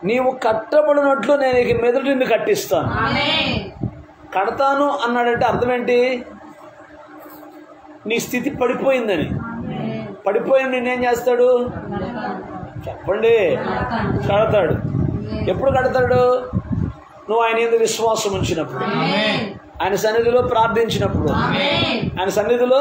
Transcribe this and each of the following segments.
నీవు కట్టబడినట్లు నేను ఇక మెదడు నిన్ను కట్టిస్తాను ఆమేన్ కడతాను అన్నాడంటే అర్థం ఏంటి నీ స్థితి పడిపోయిందని పడిపోయిన నిన్నేం చేస్తాడు చెప్పండి కడతాడు ఎప్పుడు కడతాడు నువ్వు ఆయన ఎందుకు విశ్వాసం ఉంచినప్పుడు ఆమేన్ ఆయన సన్నిధిలో ప్రార్థించినప్పుడు ఆమేన్ ఆయన సన్నిధిలో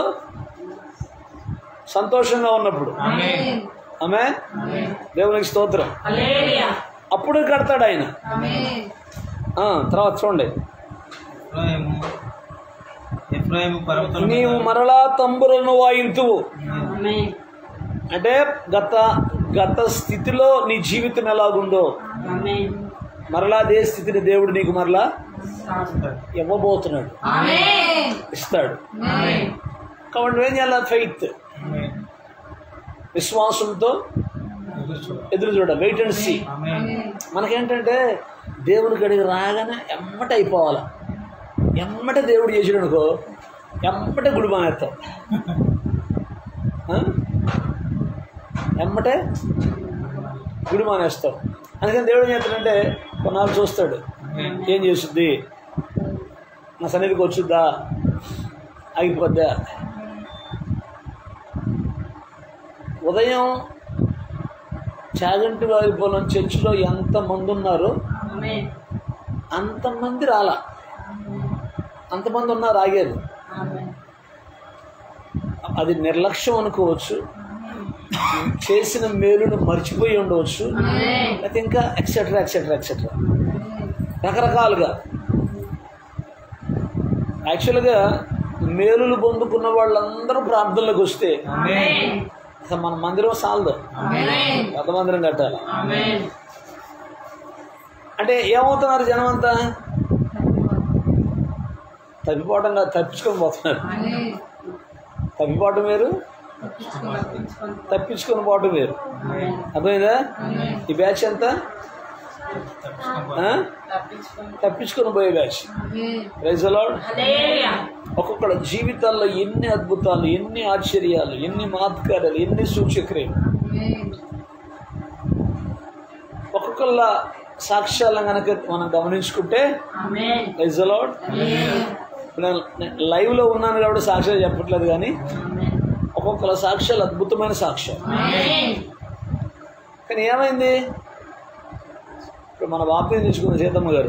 సంతోషంగా ఉన్నప్పుడు ఆమేన్ ఆమె దేవునికి స్తోత్రం హల్లెలూయా అప్పుడు కడతాడు ఆయన ఆమేన్ ఆ, తర్వాత చూడండి ఎఫ్రాయిము ఎఫ్రాయిము పర్వతం నీవు మరలా తంబురను వాయింతువు ఆమేన్ అంటే గత గత స్థితిలో నీ జీవితం ఎలాగుందో ఆమేన్ మరలా అదే స్థితిని దేవుడు నీకు మరలా ఇవ్వబోతున్నాడు ఆమేన్ ఇస్తాడు ఆమేన్ కాబట్టి నువ్వేం చేయాలి ఫెయిత్ విశ్వాసంతో ఎదురు చూడ వెయిట్ అండ్ సీ మనకేంటంటే దేవుడి గడికి రాగానే ఎమ్మట అయిపోవాలి ఎమ్మట దేవుడు చేసాడు అనుకో ఎమ్మటే గుడి మానేస్తాం ఆ? ఎమ్మటే గుడి మానేస్తాం అందుకని దేవుడు ఏం చేస్తాడంటే కొన్నాళ్ళు చూస్తాడు ఏం చేస్తుంది నా సన్నిధికి వచ్చుద్దా ఆగిపోద్దా ఉదయం చాగంటి వారి పొలం చర్చిలో ఎంతమంది ఉన్నారో ఆమేన్ అంతమంది రాలా అంతమంది ఉన్నారు ఆగారు ఆమేన్ అది నిర్లక్ష్యం అనుకోవచ్చు చేసిన మేలును మర్చిపోయి ఉండవచ్చు ఆమేన్ లేకపోతే ఇంకా ఎక్సెట్రా ఎక్సెట్రా ఎక్సెట్రా రకరకాలుగా యాక్చువల్గా మేలులు పొందుకున్న వాళ్ళందరూ ప్రార్థనలోకి వస్తే ఆమేన్ అసలు మన మందిరం సాలదు ఆమేన్ పెద్ద మందిరం కట్టాలి ఆమేన్ అంటే ఏమవుతున్నారు జనం అంతా తప్పిపోవడం కాదు తప్పించుకొని పోతున్నారు ఆమేన్ తప్పిపోవటం వేరు తప్పించుకొని తప్పించుకొని పోవటం వేరు అర్థమైందా ఈ బ్యాచ్ ఎంత ఆ? తప్పించుకొని తప్పించుకొని పోయే batch amen praise Lord hallelujah ఒక్కొక్కళ్ళ జీవితాల్లో ఎన్ని అద్భుతాలు ఎన్ని ఆశ్చర్యాలు ఎన్ని మాత్కార్యాలు ఎన్ని సూచక్రియలు ఆమేన్ ఒక్కొక్కళ్ళ సాక్ష్యాలను కనుక మనం గమనించుకుంటే ఆమేన్ ప్రైజ్ లార్డ్ హల్లెలూయా నేను లైవ్లో ఉన్నాను కాబట్టి సాక్ష్యాలు చెప్పట్లేదు కానీ ఆమేన్ ఒక్కొక్కళ్ళ సాక్ష్యాలు అద్భుతమైన సాక్ష్యాలు ఆమేన్ కానీ ఏమైంది ఇప్పుడు మన బాప్యం తీసుకున్న సీతమ్మ గారు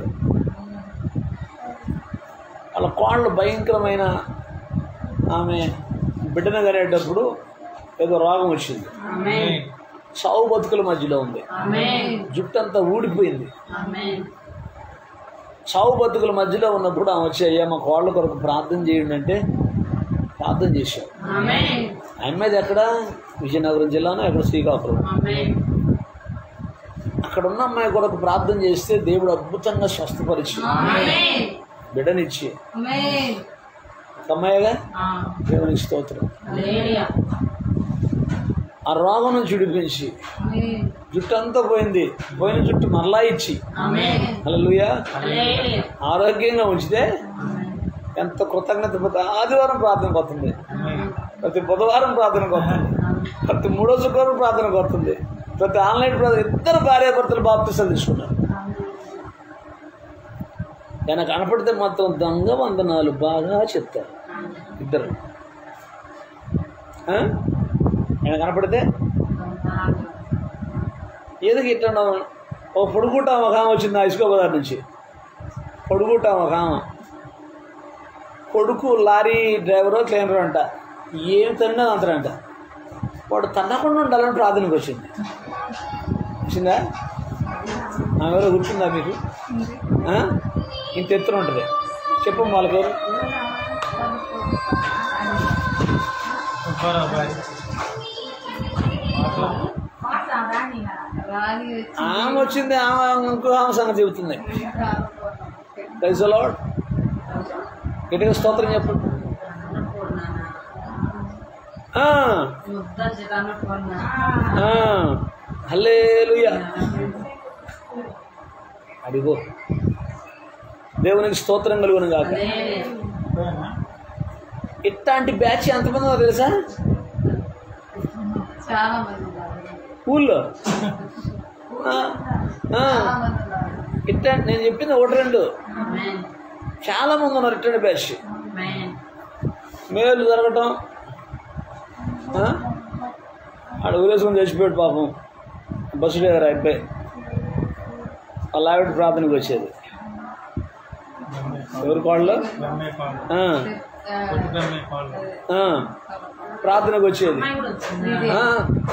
వాళ్ళ కోళ్ళు భయంకరమైన ఆమె బిడ్డను కనేటప్పుడు ఏదో రోగం వచ్చింది ఆమేన్ సావు బతుకుల మధ్యలో ఉంది ఆమేన్ జుట్టు అంతా ఊడిపోయింది ఆమేన్ సావు బతుకుల మధ్యలో ఉన్నప్పుడు ఆమె వచ్చి అయ్యా మా కోళ్ళ కొరకు ప్రార్థన చేయండి అంటే ప్రార్థన చేశారు ఆమేన్ ఆయన మీద ఎక్కడ విజయనగరం జిల్లాలో ఎక్కడ శ్రీకాకుళం ఆమేన్ అక్కడ ఉన్న అమ్మాయి కొరకు ప్రార్థన చేస్తే దేవుడు అద్భుతంగా స్వస్థపరిచి ఆమేన్ బిడ్డనిచ్చి ఆమేన్ ఒక అమ్మాయిగా ఆ దేవునికి స్తోత్రం హల్లెలూయా ఆ రోగం నుంచి విడిపించి ఆమేన్ జుట్టు అంతా పోయింది పోయిన జుట్టు మరలా ఇచ్చి ఆమేన్ హల్లెలూయా హల్లెలూయా ఆరోగ్యంగా ఉంచితే ఎంత కృతజ్ఞత ప్రతి ఆదివారం ప్రార్థనకు వస్తుంది ప్రతి బుధవారం ప్రార్థనకు వస్తుంది ప్రతి మూడో శుక్రవారం ప్రార్థనకు వస్తుంది ప్రతి ఆన్లైన్ ప్రార్థన ఇద్దరు భార్యాభర్తలు బాప్తిసాలు తీసుకున్నారు ఆయన కనపడితే మాత్రం దొంగ వందనాలు బాగా చెప్తారు ఇద్దరు ఆ? ఆయన కనపడితే ఏదికి ఇట్లా ఓ పొడుగుట ఒక ఆమె వచ్చింది హైస్కోబదార్ నుంచి పొడుగుట ఒక ఆమె కొడుకు లారీ డ్రైవరో క్లీనరో అంట ఏం తన్నా అంటారంట వాడు తన్నకుండా ఉండాలని ప్రార్థనకు వచ్చింది వచ్చిందా ఆమె ఎవరో గుర్తుందా మీకు ఆ? ఇంత ఎత్తున ఉంటుంది చెప్పు వాళ్ళ పేరు రాని వచ్చి ఆమె వచ్చింది ఆమె ఇంకో ఆమె సంగతి చెబుతుంది లార్డ్ గట్టిగా స్తోత్రం చెప్పు ఆ, ముద్ద జగన్నట్టుకున్నా ఆ, హల్లెలూయా అడిగో దేవునికి స్తోత్రం కలుగును గాక ఇట్లాంటి బ్యాచ్ ఎంతమంది ఉన్నారో తెలుసా చాలా మంది ఉన్నారు. ఊళ్ళో ఆ, ఆ, ఇట్లా నేను చెప్పింది ఒకటి రెండు Amen. చాలా మంది ఉన్నారు ఇట్టండి బ్యాచ్ Amen. మేలు జరగటం ఆ? ఆడ ఊరేసుకొని చచ్చిపోయాడు పాపం బస్సు డ్రైవర్ అయిపోయి వాళ్ళ ఆవిడ ప్రార్థనకు వచ్చేది ఎవరి కోళ్ళు బొమ్మే పాలు ఆ, పొట్టు బొమ్మే పాలు ఆ, ప్రార్థనకు వచ్చేది అమ్మాయి కూడా వచ్చింది. ఆ,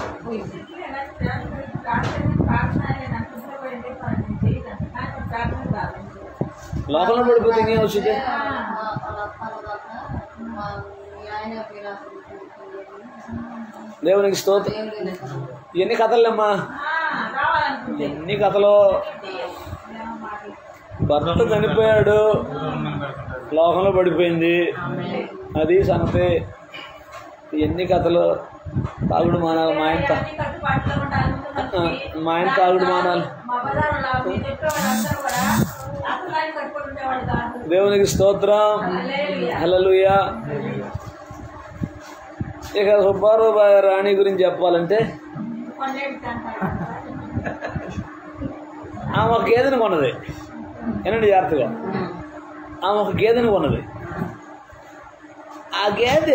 లోకంలో పడిపోతే ఇంకేం వచ్చింది దేవునికి స్తోత్రం ఎన్ని కథలేమ్మా ఎన్ని కథలు భర్త చనిపోయాడు దూరం పెడుతుంటారు లోకంలో పడిపోయింది అది సంగతి ఎన్ని కథలు తాగుడు మానాలి మా ఆయన తా- ఆ, మా ఆయన తాగుడు మానాలి దేవునికి స్తోత్రం హల్లెలూయా ఇక సుబ్బారావు బాయ్ రాణి గురించి చెప్పాలంటే ఆమె ఒక గేదెని కొన్నది ఏనండి జాగ్రత్తగా ఆమె ఒక గేదెని కొన్నది ఆ గేదె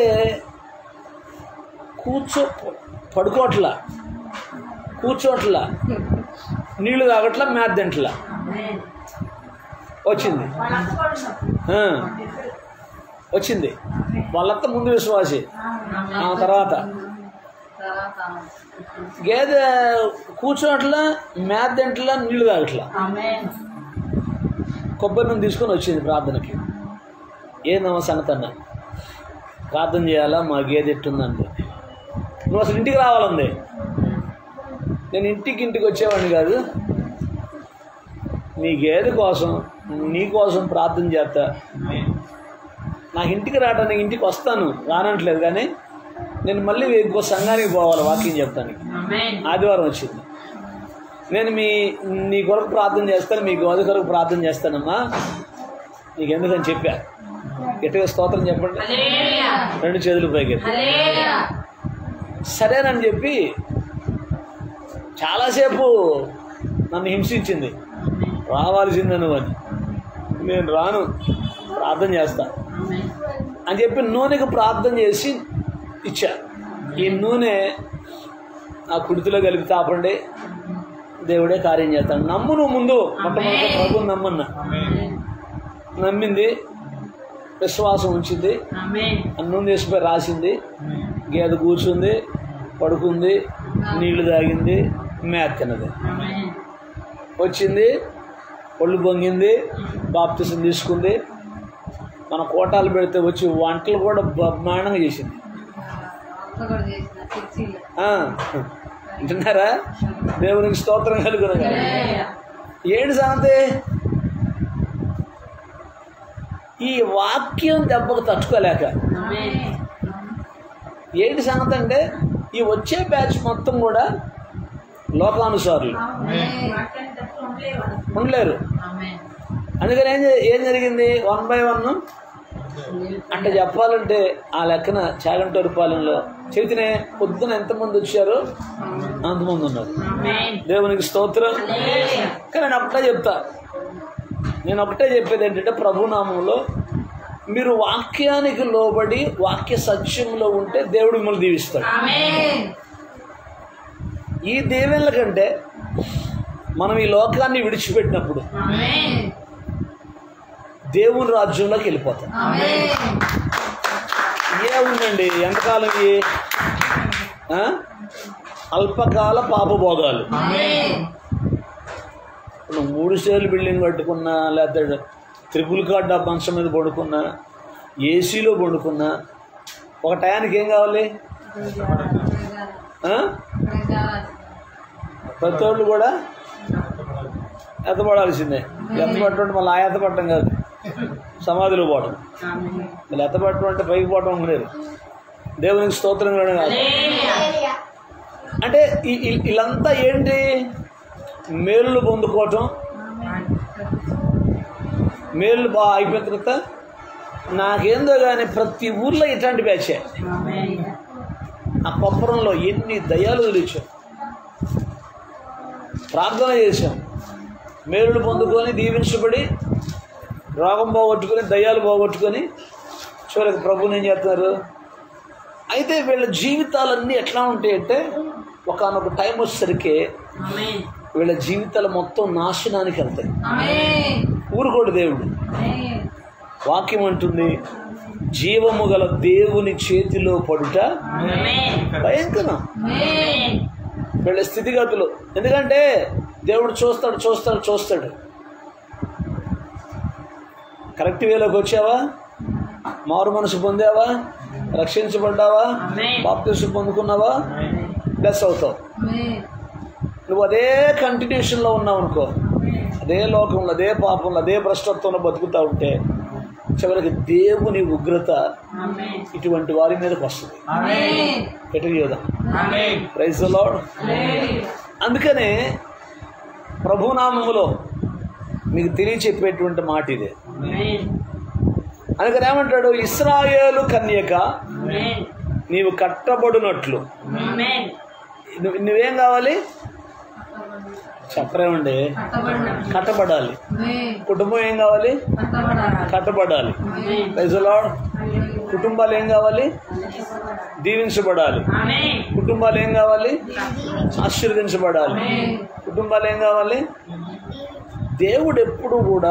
కూర్చో పడుకోవట్లా కూర్చోట్లా నీళ్లు తాగట్లా మేత తింటలా వచ్చింది ఆ, వచ్చింది వాళ్ళంత ముందు విశ్వాసి ఆ తర్వాత తర్వాత గేదె కూర్చోట్లా మేత తింటలా నీళ్లు తాగట్లా Amen. కొబ్బరి నూనె తీసుకొని వచ్చింది ప్రార్థనకి ఏందమ్మా సంగతి అన్న ప్రార్థన చేయాలా మా గేదె ఎట్టుందండి నువ్వు అసలు ఇంటికి రావాలంది నేను ఇంటికి ఇంటికి వచ్చేవాడిని కాదు నీ గేదె కోసం నీ కోసం ప్రార్థన చేస్తా నాకు ఇంటికి రావడానికి ఇంటికి వస్తాను రానట్లేదు కానీ నేను మళ్ళీ ఇంకో సంఘానికి పోవాలి వాక్యం చెప్తానికి Amen. ఆదివారం వచ్చింది నేను మీ నీ కొరకు ప్రార్థన చేస్తాను మీ గోధ కొరకు ప్రార్థన చేస్తానమ్మా నీకు ఎందుకని చెప్పా గట్టిగా స్తోత్రం చెప్పండి Hallelujah. రెండు చేతులు పైకి Hallelujah. సరేనని చెప్పి చాలాసేపు నన్ను హింసించింది రావాల్సిందే నువ్వు అని నేను రాను ప్రార్థన చేస్తా Amen. అని చెప్పి నూనెకి ప్రార్థన చేసి ఇచ్చా ఈ నూనె ఆ కుడితిలో కలిపి తాపండి దేవుడే కార్యం చేస్తాడు నమ్ము నువ్వు ముందు మొట్టమొదటి ప్రభు నమ్మన్న నమ్మింది విశ్వాసం ఉంచింది Amen. ఆ నూనె వేసిపోయి రాసింది గేదె కూర్చుంది పడుకుంది నీళ్లు తాగింది మేత తిన్నది Amen. వచ్చింది ఒళ్ళు పొంగింది బాప్తిసం తీసుకుంది మన కోటాలు పెడితే వచ్చి వంటలు కూడా బ్రహ్మాండంగా చేసింది అంతా కూడా చేసిన చర్చిలో. ఆ, వింటున్నారా దేవునికి స్తోత్రం కలుగునగా Hallelujah. ఏంటి సంగతి ఈ వాక్యం దెబ్బకు తట్టుకోలేక Amen. ఏంటి సంగతి అంటే ఈ వచ్చే బ్యాచ్ మొత్తం కూడా లోకానుసారులు ఉండలేరు Amen. అందుకని ఏం జ- ఏం జరిగింది వన్ బై వన్ అంటే చెప్పాలంటే ఆ లెక్కన చాగంటూరుపాలెంలో చెబితేనే పొద్దున ఎంతమంది వచ్చారో అంతమంది ఉన్నారు Amen. దేవునికి స్తోత్రం Hallelujah. కానీ నేను ఒకటే చెప్తా నేను ఒకటే చెప్పేది ఏంటంటే ప్రభునామంలో మీరు వాక్యానికి లోబడి వాక్య సత్యంలో ఉంటే దేవుడు మిమ్మల్ని దీవిస్తాడు Amen. ఈ దీవెనల కంటే మనం ఈ లోకాన్ని విడిచిపెట్టినప్పుడు Amen. దేవుని రాజ్యంలోకి వెళ్ళిపోతాం Amen. ఏముందండి ఎంతకాలం ఇవి? ఆ? అల్పకాల పాపభోగాలు Amen. ఇప్పుడు మూడు స్టేర్లు బిల్డింగ్ కట్టుకున్నా లేకపోతే త్రిపుల్ కార్డ్ ఆ మంచం మీద పడుకున్నా ఏసీలో పడుకున్నా ఒక టయానికి ఏం కావాలి ఆ? ప్రతి వాళ్ళు కూడా ఎత్తపడాల్సిందే ఎత్తపట్టడం మళ్ళీ ఆ ఎత్తపట్టడం కాదు సమాధిలో పోవడం Amen. మళ్ళీ ఎత్తపట్టడం అంటే పైకి పోవడం లేదు దేవునికి స్తోత్రం కూడా కాదు Hallelujah. అంటే ఈ- ఈ- వీళ్ళంతా ఏంటి మేలులు పొందుకోవటం మేలు బాగా అయిపోయిన తర్వాత నాకేందో కానీ ప్రతి ఊర్లో ఇట్లాంటి బ్యాచే Amen. ఆ కొప్పరంలో ఎన్ని దయాలు తెచ్చావు ప్రార్థన చేశాం మేలుడు పొందుకొని దీవించబడి రోగం పోగొట్టుకొని దయ్యాలు పోగొట్టుకొని చివరికి ప్రభుని ఏం చేస్తున్నారు అయితే వీళ్ళ జీవితాలన్నీ ఎట్లా ఉంటాయంటే ఒకనొక టైం వచ్చేసరికి ఆమేన్ వీళ్ళ జీవితాలు మొత్తం నాశనానికి వెళ్తాయి ఆమేన్ ఊరుకోడు దేవుడు ఆమేన్ వాక్యం అంటుంది జీవము గల దేవుని చేతిలో పడుట ఆమేన్ భయంకరం ఆమేన్ వీళ్ళ స్థితిగతులు ఎందుకంటే దేవుడు చూస్తాడు చూస్తాడు చూస్తాడు కరెక్ట్ వేలోకి వచ్చావా మారు మనసు పొందావా రక్షించబడ్డావా ఆమేన్. బాప్తిసం పొందుకున్నావా ప్లస్ అవుతావు ఆమేన్ నువ్వు అదే కంటిన్యూషన్లో ఉన్నావు అనుకో అదే లోకంలో అదే పాపంలో అదే భ్రష్టత్వంలో బతుకుతా ఉంటే చివరికి దేవుని ఉగ్రత ఆమేన్ ఇటువంటి వారి మీదకి వస్తుంది ఆమేన్ ఎటు చూద్దాం ఆమేన్ ప్రైజ్ లాడ్ హల్లెలూయా అందుకనే ప్రభునామములో మీకు తెలియచెప్పేటువంటి మాట ఇదే ఆమేన్ అందుకని ఏమంటాడు ఇస్రాయేలు కన్యక ఆమేన్ నీవు కట్టబడినట్లు ఆమేన్ నువ్వు నువ్వేం కావాలి చెప్పరేమండి కట్టబడిన కట్టబడాలి ఆమేన్ కుటుంబం ఏం కావాలి కట్టబడాలి కట్టబడాలి ఆమేన్ ప్రైజ్ లాడ్ కుటుంబాలు ఏం కావాలి దీవించబడాలి ఆమేన్ కుటుంబాలు ఏం కావాలి ఆశీర్వదించబడాలి ఆమేన్ కుటుంబాలు ఏం కావాలి దేవుడు ఎప్పుడు కూడా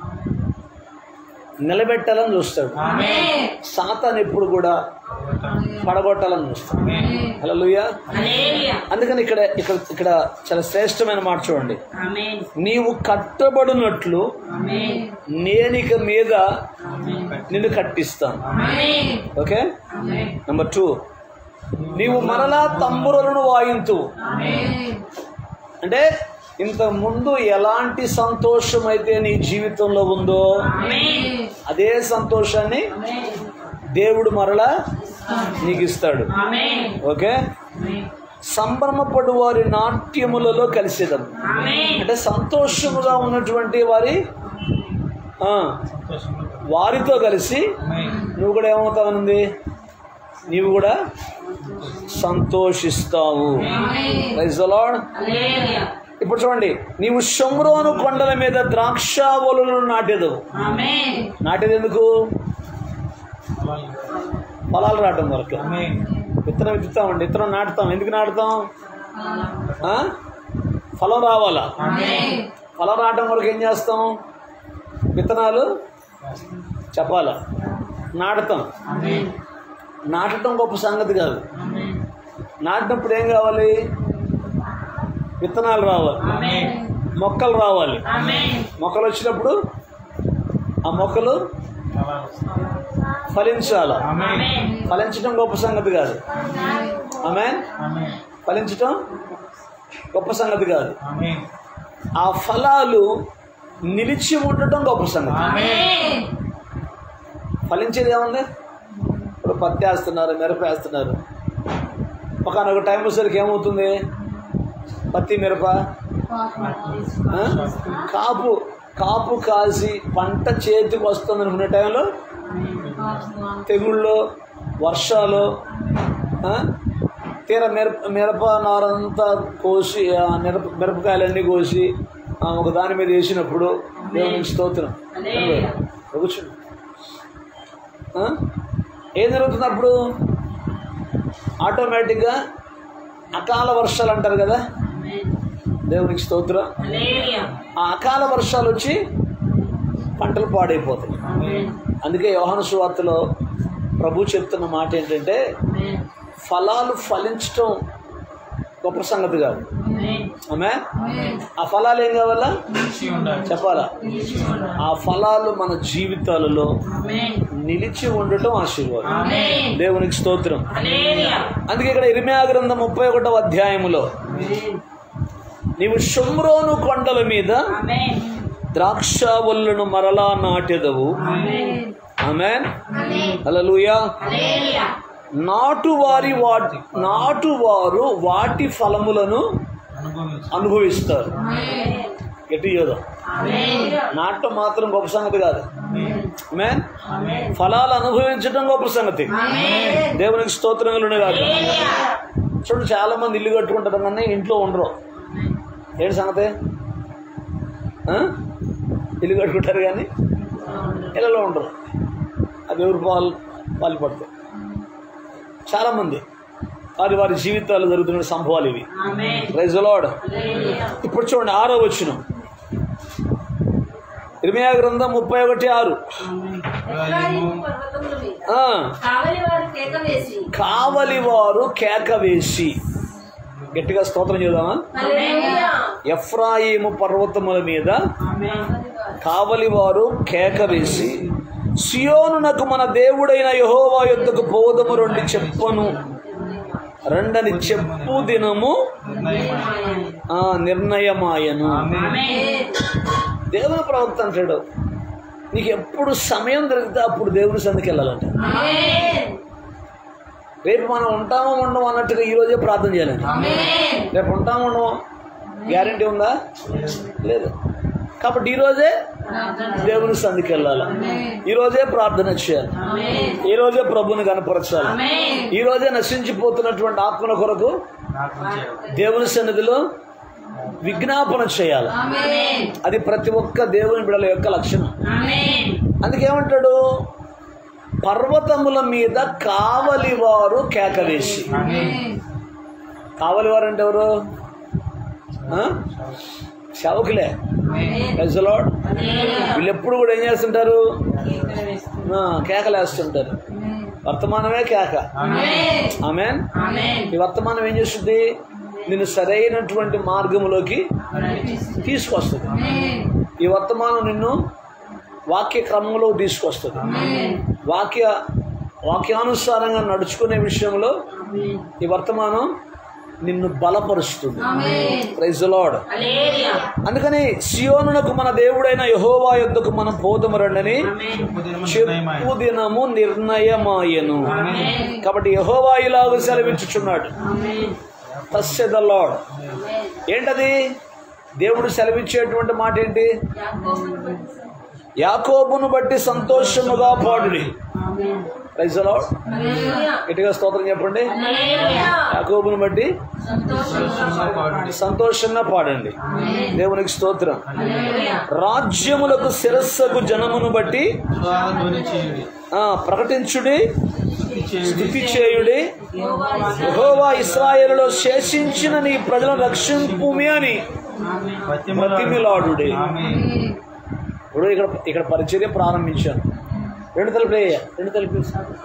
నిలబెట్టాలని చూస్తాడు ఆమేన్ సాతాన్ ఎప్పుడు కూడా పడగొట్టాలని చూస్తాడు ఆమేన్ హల్లెలూయా హల్లెలూయా అందుకని ఇక్కడ ఇక్కడ ఇక్కడ చాలా శ్రేష్టమైన మాట చూడండి ఆమేన్ నీవు కట్టబడినట్లు ఆమేన్ నేనిక మీద ఆమేన్ నిన్ను కట్టిస్తాను amen okay amen number two నీవు మరలా తంబురలను వాయింతు ఆమేన్ అంటే ఇంతకు ముందు ఎలాంటి సంతోషం అయితే నీ జీవితంలో ఉందో ఆమేన్ అదే సంతోషాన్ని ఆమేన్ దేవుడు మరలా నీకు ఇస్తాడు ఆమేన్ ఓకే ఆమేన్ సంభ్రమపడు వారి నాట్యములలో కలిసేదాం ఆమేన్ అంటే సంతోషముగా ఉన్నటువంటి వారి ఆ, వారితో కలిసి ఆమేన్ నువ్వు కూడా ఏమవుతావనుంది నీవు కూడా సంతోషిస్తావు ఆమేన్ Praise the Lord. హల్లెలూయా ఇప్పుడు చూడండి నీవు షమ్రోను కొండల మీద ద్రాక్షావళులను నాటేదు ఆమేన్ నాటేది ఎందుకు పొలాలు నాటం వరకు ఆమేన్ విత్తనం విత్తుతామండి విత్తనం నాటుతాం ఎందుకు నాటుతాం ఆ? ఫలం రావాలా ఆమేన్ ఫలం రావటం వరకు ఏం చేస్తాం విత్తనాలు చెప్పాలా నాటుతాం ఆమేన్ నాటడం గొప్ప సంగతి కాదు ఆమేన్ నాటినప్పుడు ఏం కావాలి విత్తనాలు రావాలి ఆమేన్ మొక్కలు రావాలి ఆమేన్ మొక్కలు వచ్చినప్పుడు ఆ మొక్కలు ఫలించాలి ఆమేన్ ఫలించడం గొప్ప సంగతి కాదు ఆమె ఆమేన్ ఫలించడం గొప్ప సంగతి కాదు ఆమేన్ ఆ ఫలాలు నిలిచి ఉండటం గొప్ప సంగతి ఆమేన్ ఫలించేది ఏముంది ఇప్పుడు పత్తి వేస్తున్నారు మిరప వేస్తున్నారు ఒకనొక టైం వచ్చేసరికి ఏమవుతుంది పత్తి మిరప ఆ? కాపు కాపు కాసి పంట చేతికి వస్తుంది అనుకునే టైంలో తెగుళ్ళు వర్షాలు ఆ? తీర మిరప మిరప నారంతా కోసి ఆ మిరప మిరపకాయలన్నీ కోసి ఆ, ఒక దాని మీద వేసినప్పుడు దేవునికి స్తోత్రం హల్లెలూయా. కూర్చోండి ఆ? ఏం జరుగుతుంది అప్పుడు ఆటోమేటిక్గా అకాల వర్షాలు అంటారు కదా ఆమేన్ దేవునికి స్తోత్రం హల్లెలూయా ఆ అకాల వర్షాలు వచ్చి పంటలు పాడైపోతాయి ఆమేన్ అందుకే యోహాను సువార్తలో ప్రభు చెప్తున్న మాట ఏంటంటే ఆమేన్ ఫలాలు ఫలించటం గొప్ప సంగతి కాదు ఆమేన్ ఆమె ఆమేన్ ఆ ఫలాలు ఏం కావాలా నిలిచి ఉండాలి చెప్పాలా ఆ ఫలాలు మన జీవితాలలో ఆమేన్ నిలిచి ఉండటం ఆశీర్వాదం ఆమేన్ దేవునికి స్తోత్రం హల్లెలూయా అందుకే ఇక్కడ ఇరిమియా గ్రంథం ముప్పై ఒకటవ అధ్యాయములో ఆమేన్ నీవు షుమ్రోను కొండల మీద ఆమేన్ ద్రాక్షవల్లును మరలా నాటెదవు ఆమేన్ ఆమెన్ ఆమేన్ హల్లెలూయా హల్లెలూయా నాటువారి వాటి నాటువారు వాటి ఫలములను అనుభవించు అనుభవిస్తారు ఆమేన్ గట్టి యోధం ఆమేన్ నాటం మాత్రం గొప్ప సంగతి కాదు ఆమేన్ ఆమెన్ ఆమేన్ ఫలాలు అనుభవించడం గొప్ప సంగతి ఆమేన్ దేవునికి స్తోత్రములు కాదు హల్లెలూయా చూడండి చాలా మంది ఇల్లు కట్టుకుంటారు కానీ ఇంట్లో ఉండరు ఏంటి సంగతి ఆ? ఇల్లు కట్టుకుంటారు కానీ ఇళ్ళలో ఉండరు అది ఎవరు పాలు పాలు పడతాయి చాలామంది వారి వారి జీవితాలు జరుగుతున్న సంభవాలు ఇవి ఆమేన్ రైజ్ లాడ్ హల్లెలూయా ఇప్పుడు చూడండి ఆరో వచ్చిన ఇరవై గ్రంథం ముప్పై ఒకటి ఆరు ఎఫ్రాయిము పర్వతముల మీద ఆ, కావలి వారు కేక వేసి కావలి వారు కేక వేసి గట్టిగా స్తోత్రం చేద్దామా హల్లెలూయా ఎఫ్రాయిము పర్వతముల మీద ఆమేన్ కావలి వారు కేక వేసి సియోనునకు మన దేవుడైన యహోవా యొద్దకు పోదము రెండు చెప్పను రెండని చెప్పు దినము నిర్ణయమైన ఆ నిర్ణయమాయను ఆమేన్. ఆమేన్ దేవుని ప్రవక్త అంటాడు నీకు ఎప్పుడు సమయం దొరికితే అప్పుడు దేవుని సందికి వెళ్ళాలంట ఆమేన్ రేపు మనం ఉంటామో ఉండము అన్నట్టుగా ఈ రోజే ప్రార్థన చేయాలండి ఆమేన్ రేపు ఉంటామో ఉండమో గ్యారంటీ ఉందా లేదు కాబట్టి ఈ రోజే దేవుని సందికి వెళ్ళాలి ఈ రోజే ప్రార్థన చేయాలి ఆమేన్ ఈ రోజే ప్రభుని కనపరచాలి ఆమేన్ ఈ రోజే నశించిపోతున్నటువంటి ఆత్మల కొరకు ప్రార్థన చేయాలి. దేవుని సన్నిధిలో విజ్ఞాపన చేయాలి ఆమేన్ అది ప్రతి ఒక్క దేవుని బిడల యొక్క లక్షణం ఆమేన్ అందుకేమంటాడు పర్వతముల మీద కావలి వారు కేకవేసి ఆమేన్. కావలి వారు అంటే ఎవరు ఆ? శవకులే Praise the Lord. వీళ్ళు ఎప్పుడు కూడా ఏం చేస్తుంటారు ఆ, కేకలేస్తుంటారు వర్తమానమే కేక ఆమేన్ ఆమెన్ ఆమేన్ ఈ వర్తమానం ఏం చేస్తుంది నిన్ను సరైనటువంటి మార్గంలోకి తీసుకొస్తుంది ఈ వర్తమానం నిన్ను వాక్య క్రమంలో తీసుకొస్తుంది వాక్య వాక్యానుసారంగా నడుచుకునే విషయంలో ఈ వర్తమానం నిన్ను బలపరుస్తుంది ప్రైజ్ లార్డ్ హల్లెలూయా అందుకని సియోనునకు మన దేవుడైన యహోవా యొద్దకు మనం పోదము రండని ఆమేన్ ఉదయం చెప్పు నిర్ణయమైన దినము నిర్ణయమాయను ఆమేన్ కాబట్టి యహోవా ఇలాగ సెలవిచ్చుచున్నాడు ఆమేన్ తస్య ద లార్డ్ ఏంటది దేవుడు సెలవిచ్చేటువంటి మాట ఏంటి యాకోబును బట్టి సంతోషముగా పాడుడి ఆమేన్ ప్రైజ్ లార్డ్ హల్లెలూయా గట్టిగా స్తోత్రం చెప్పండి హల్లెలూయా యాకోబును బట్టి సంతోషంగా పాడు సంతోషంగా పాడండి దేవునికి స్తోత్రం హల్లెలూయా రాజ్యములకు శిరస్సకు జనమును బట్టి స్వాగధ్వని చేయుడి ఆ, ప్రకటించుడి స్తుతి చేయుడి స్థుతి చేయుడి యెహోవా ఇస్రాయేలులో శేషించిన నీ ప్రజలను రక్షింపుమి అని బతిమిలాడుడి ఆమేన్. ఇప్పుడు ఇక్కడ ఇక్కడ పరిచర్య ప్రారంభించాను రెండు తలుపులు వేయ రెండు తలుపులు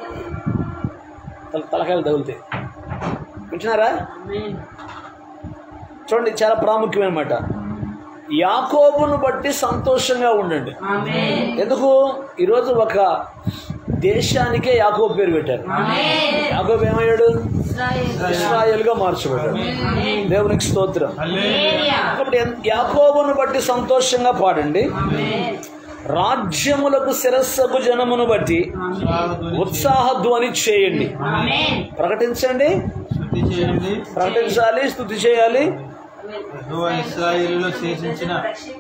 తల తలకాయలు తగులుతాయి వింటున్నారా ఆమేన్ చూడండి చాలా ప్రాముఖ్యమైన మాట యాకోబును బట్టి సంతోషంగా ఉండండి ఆమేన్ ఎందుకు ఈరోజు ఒక దేశానికే యాకోబు పేరు పెట్టారు ఆమేన్ యాకోబు ఏమయ్యాడు ఇస్రాయేల్గా మార్చబడ్డాడు దేవునికి స్తోత్రం హల్లెలూయా కాబట్టి ఎన్- యాకోబును బట్టి సంతోషంగా పాడండి ఆమేన్ రాజ్యములకు శిరస్సకు జనమును బట్టి స్వాగధ్వని ఉత్సాహ ధ్వని చేయండి ఆమేన్ ప్రకటించండి స్తుతి చేయండి ప్రకటించాలి స్థుతి చేయాలి యెహోవా ఇశ్రాయేలులో శేషించిన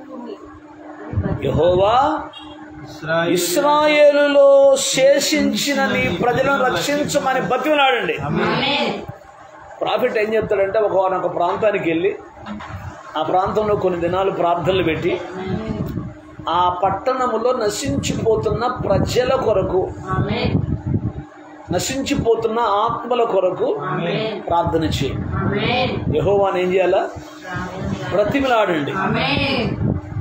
యహోవా ఇశ్రాయేలు ఇస్రాయేలులో శేషించిన నీ ప్రజలను రక్షించమని బతిమలాడండి ఆమేన్ ప్రాఫిట్ ఏం చెప్తాడంటే ఒక ఒక ప్రాంతానికి వెళ్ళి ఆ ప్రాంతంలో కొన్ని దినాలు ప్రార్థనలు పెట్టి ఆ పట్టణములో నశించిపోతున్న ప్రజల కొరకు ఆమేన్ నశించిపోతున్న ఆత్మల కొరకు ఆమేన్ ప్రార్థన చేయి ఆమేన్ యహోవాని ఏం చేయాలా బ్రతిమలాడండి ఆమేన్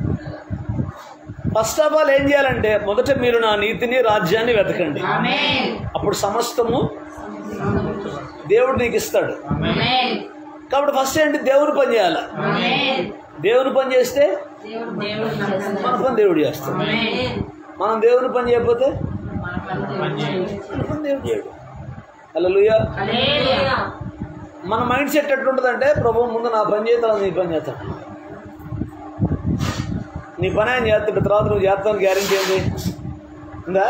ఫస్ట్ ఆఫ్ ఆల్ ఏం చేయాలంటే మొదట మీరు నా నీతిని రాజ్యాన్ని వెతకండి ఆమేన్ అప్పుడు సమస్తము దేవుడు నీకు ఇస్తాడు ఆమేన్ కాబట్టి ఫస్ట్ ఏంటి దేవుని పని చేయాలి ఆమేన్ దేవుని పని చేస్తే దేవుడు దేవుడు నమ్మకం. మన పని దేవుడు చేస్తాడు ఆమేన్ మనం దేవుని పని చేయకపోతే మన పని దేవుడు మన పని దేవుడు చేయడు హల్లెలూయా హల్లెలూయా మన మైండ్ సెట్ ఎట్లుంటుందంటే ప్రభు ముందు నా పని చేస్తాను నీ పని చేస్తాను నీ పని ఆయన చేస్తాడు తర్వాత నువ్వు చేస్తాను గ్యారంటీ ఏంటి ఉందా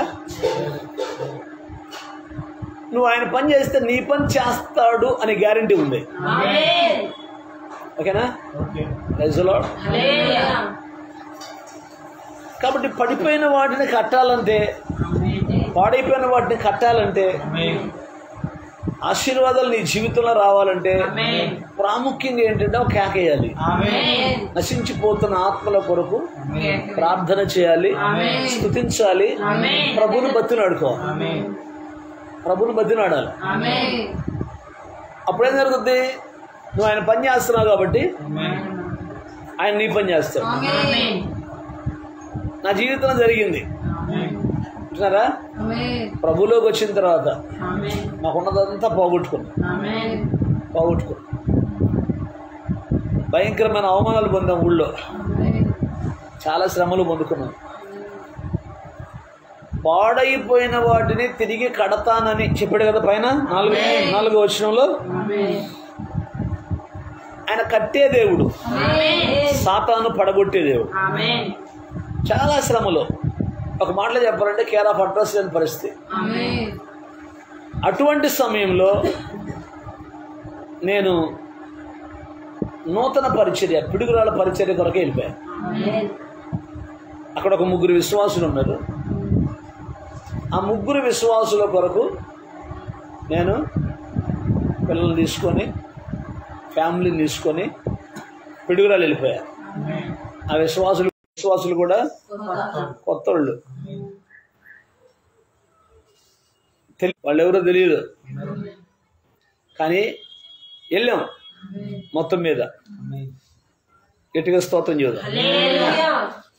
నువ్వు ఆయన పని చేస్తే నీ పని చేస్తాడు అనే గ్యారంటీ ఉంది ఆమేన్ ఓకేనా okay Praise the Lord. Hallelujah కాబట్టి పడిపోయిన వాటిని కట్టాలంటే ఆమేన్ పాడైపోయిన వాటిని కట్టాలంటే ఆమేన్ ఆశీర్వాదాలు నీ జీవితంలో రావాలంటే ఆమేన్. ప్రాముఖ్యంగా ఏంటంటే ఒక కేకేయాలి ఆమేన్ నశించిపోతున్న ఆత్మల కొరకు ఆమేన్ ప్రార్థన చేయాలి ఆమేన్. స్థుతించాలి ఆమేన్. ప్రభుని బతినాడుకోవాలి ఆమేన్ ప్రభుని బతినాడాలి ఆమేన్ అప్పుడేం జరుగుద్ది నువ్వు ఆయన పని చేస్తున్నావు కాబట్టి ఆమేన్ ఆయన నీ పని చేస్తాడు ఆమేన్ నా జీవితంలో జరిగింది ఆమేన్ చూసారా ప్రభులోకి వచ్చిన తర్వాత ఆమేన్ నాకున్నదంతా పోగొట్టుకున్నా ఆమేన్ పోగొట్టుకున్నా భయంకరమైన అవమానాలు పొందాం ఊళ్ళో చాలా శ్రమలు పొందుకున్నాం పాడైపోయిన వాటిని తిరిగి కడతానని చెప్పాడు కదా పైన నాలుగు నాలుగు వచనంలో ఆమేన్ ఆయన కట్టే దేవుడు ఆమేన్ సాతాను పడగొట్టే దేవుడు ఆమేన్ చాలా శ్రమలో ఒక మాటలో చెప్పాలంటే కేర్ ఆఫ్ అడ్రస్ లేని పరిస్థితి ఆమేన్ అటువంటి సమయంలో నేను నూతన పరిచర్య పిడుగురాల పరిచర్య కొరకే వెళ్ళిపోయాను ఆమేన్ అక్కడ ఒక ముగ్గురు విశ్వాసులు ఉన్నారు ఆ ముగ్గురు విశ్వాసుల కొరకు నేను పిల్లల్ని తీసుకొని ఫ్యామిలీని తీసుకొని పిడుగురాలు వెళ్ళిపోయాను ఆమేన్ ఆ విశ్వాసులు విశ్వాసులు కూడా కొత్త వాళ్ళు తెలి వాళ్ళు ఎవరో తెలియదు కానీ వెళ్ళాం మొత్తం మీద ఆమేన్ గట్టిగా స్తోత్రం చూద్దాం హల్లెలూయా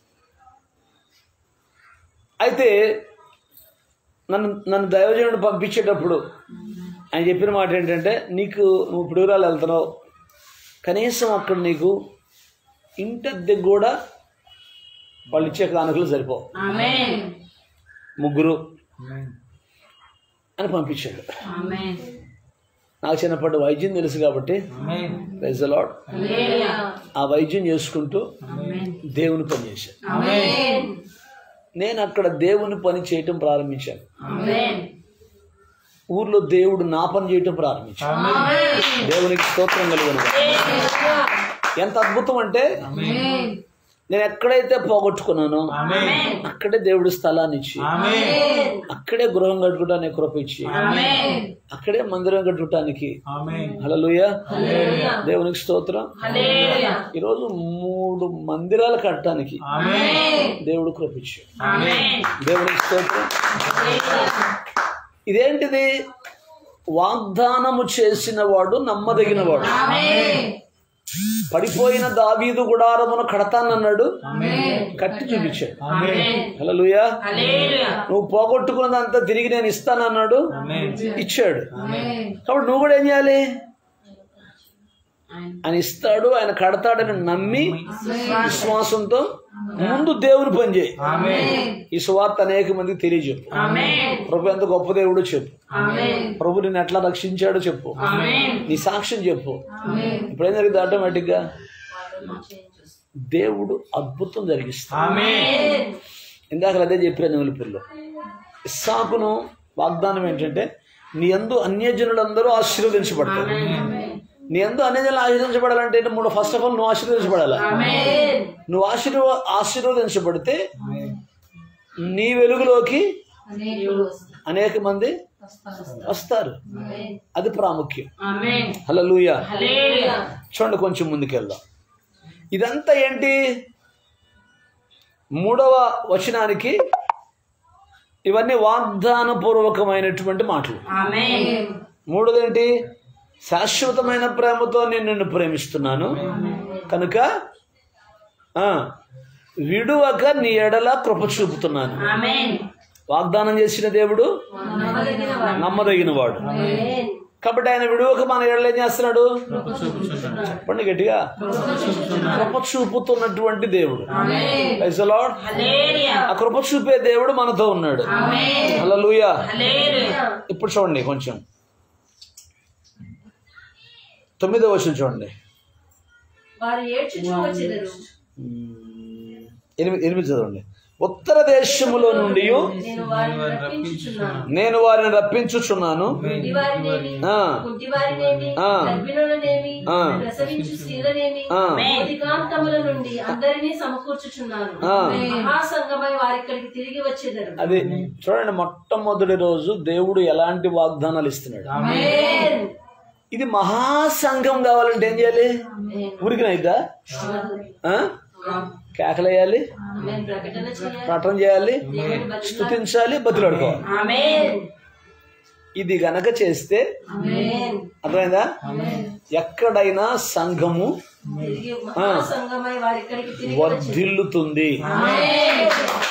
అయితే నన్ను నన్ను దైవజనుడు పంపించేటప్పుడు ఆయన చెప్పిన మాట ఏంటంటే నీకు నువ్వు పిడుగురాలు వెళ్తున్నావు కనీసం అక్కడ నీకు ఇంటద్దె కూడా వాళ్ళు ఇచ్చే కానుకలు సరిపోవు ఆమేన్ ముగ్గురు ఆమేన్ అని పంపించాడు ఆమేన్ నాకు చిన్నప్పటి వైద్యం తెలుసు కాబట్టి ఆమేన్ ప్రైజ్ లాడ్ హల్లెలూయా ఆ వైద్యం చేసుకుంటూ ఆమేన్ దేవుని పని చేశాను ఆమేన్ నేను అక్కడ దేవుని పని చేయటం ప్రారంభించాను ఆమేన్ ఊర్లో దేవుడు నా పని చేయటం ప్రారంభించాను ఆమేన్ దేవునికి స్తోత్రం కలుగును హల్లెలూయా ఎంత అద్భుతం అంటే ఆమేన్ నేను ఎక్కడైతే పోగొట్టుకున్నానో ఆమేన్ అక్కడే దేవుడు స్థలాన్ని ఇచ్చి ఆమేన్ అక్కడే గృహం కట్టుకోవడానికి కృప ఇచ్చి ఆమేన్ అక్కడే మందిరం కట్టుకోవటానికి ఆమేన్ హల్లెలూయా హల్లెలూయా దేవునికి స్తోత్రం హల్లెలూయా ఈరోజు మూడు మందిరాలు కట్టడానికి ఆమేన్ దేవుడు కృప ఇచ్చాడు ఆమేన్ దేవునికి స్తోత్రం హల్లెలూయా ఇదేంటిది వాగ్దానము చేసిన వాడు నమ్మదగిన వాడు ఆమేన్ పడిపోయిన దావీదు గుడారమును కడతానన్నాడు ఆమేన్ కట్టి చూపించాడు ఆమేన్ హల్లెలూయా హల్లెలూయా నువ్వు పోగొట్టుకున్నదంతా తిరిగి నేను ఇస్తానన్నాడు ఆమేన్ ఇచ్చాడు ఆమేన్ కాబట్టి నువ్వు కూడా ఏం చేయాలి ఆయన ఆయన ఇస్తాడు ఆయన కడతాడని నమ్మి విశ్వాసంతో ముందు దేవుని పని చేయి ఆమేన్ ఈ సువార్త అనేక మందికి తెలియజెప్పు ఆమేన్ ప్రభు ఎంత గొప్ప దేవుడో చెప్పు ఆమేన్ ప్రభు నిన్ను ఎట్లా రక్షించాడో చెప్పు ఆమేన్ నీ సాక్ష్యం చెప్పు ఆమేన్ ఇప్పుడేం జరిగింది ఆటోమేటిక్గా దేవుడు అద్భుతం జరిగిస్తాడు ఆమేన్ ఇందాక అదే చెప్పాను నెమలిపిల్లో ఇస్సాకును వాగ్దానం ఏంటంటే నీ ఎందు అన్యజనులందరూ ఆశీర్వదించబడతారు నీ ఎందు అన్యజనులు ఆశీర్వదించబడాలంటే ఏంటి? మూడు ఫస్ట్ ఆఫ్ ఆల్ నువ్వు ఆశీర్వదించబడాలి ఆమేన్ నువ్వు ఆశీర్వ ఆశీర్వదించబడితే ఆమేన్ నీ వెలుగులోకి అనేకులు అనేక మంది వస్తారు అది ప్రాముఖ్యం ఆమేన్ హల్లెలూయా హల్లెలూయా చూడండి కొంచెం ముందుకెళ్దాం ఇదంతా ఏంటి మూడవ వచనానికి ఇవన్నీ వాగ్దానపూర్వకమైనటువంటి మాటలు ఆమేన్ మూడోది ఏంటి శాశ్వతమైన ప్రేమతో నేను నిన్ను ప్రేమిస్తున్నాను కనుక ఆ, విడువక నీ ఎడల కృప చూపుతున్నాను ఆమేన్ వాగ్దానం చేసిన దేవుడు నమ్మదగిన వాడు నమ్మదగిన వాడు ఆమేన్ కాబట్టి ఆయన విడువక మన ఎడల ఏం చేస్తున్నాడు కృప చూపుచున్నాడు చెప్పండి గట్టిగా కృప చూపుతున్నటువంటి దేవుడు ఆమేన్ Praise the Lord. హల్లెలూయా ఆ కృప చూపే దేవుడు మనతో ఉన్నాడు ఆమేన్ హల్లెలూయా హల్లెలూయా ఇప్పుడు చూడండి కొంచెం తొమ్మిదో వచ్చిన చూడండి వారు ఏడ్చుచూ వచ్చినారు మ్మ్. ఎనిమిది ఎనిమిది చదవండి ఉత్తర దేశములో నుండి నేను వారిని రప్పించుచున్నాను నేను వారిని రప్పించుచున్నాను గుడ్డివారినేమి ఆ. గుడ్డివారినేమి ఆ. గర్భిణులనేమి ఆ. ప్రసవించు స్త్రీలనేమి ఆ. బోధికాంతముల నుండి అందరినీ సమకూర్చుచున్నాను ఆ. మహాసంగమై వారిక్కడికి తిరిగి వచ్చేదరు అది చూడండి మొట్టమొదటి రోజు దేవుడు ఎలాంటి వాగ్దానాలు ఇస్తున్నాడు ఆమేన్. ఇది మహాసంఘం కావాలంటే ఏం చేయాలి ఆమేన్. ఉరికినైద్దా ఆ? కేకలేయాలి ఆమేన్. ప్రకటన చేయాలి ప్రకటన చేయాలి దేవుని బతిమాలి. స్తుతించాలి బతులాడుకోవాలి ఆమేన్. ఇది గనక చేస్తే ఆమేన్. అర్థమైందా ఎక్కడైనా సంఘము తిరిగి మహాసంగమై వారిక్కడికి తిరిగి వచ్చేదరు. వర్ధిల్లుతుంది ఆమేన్.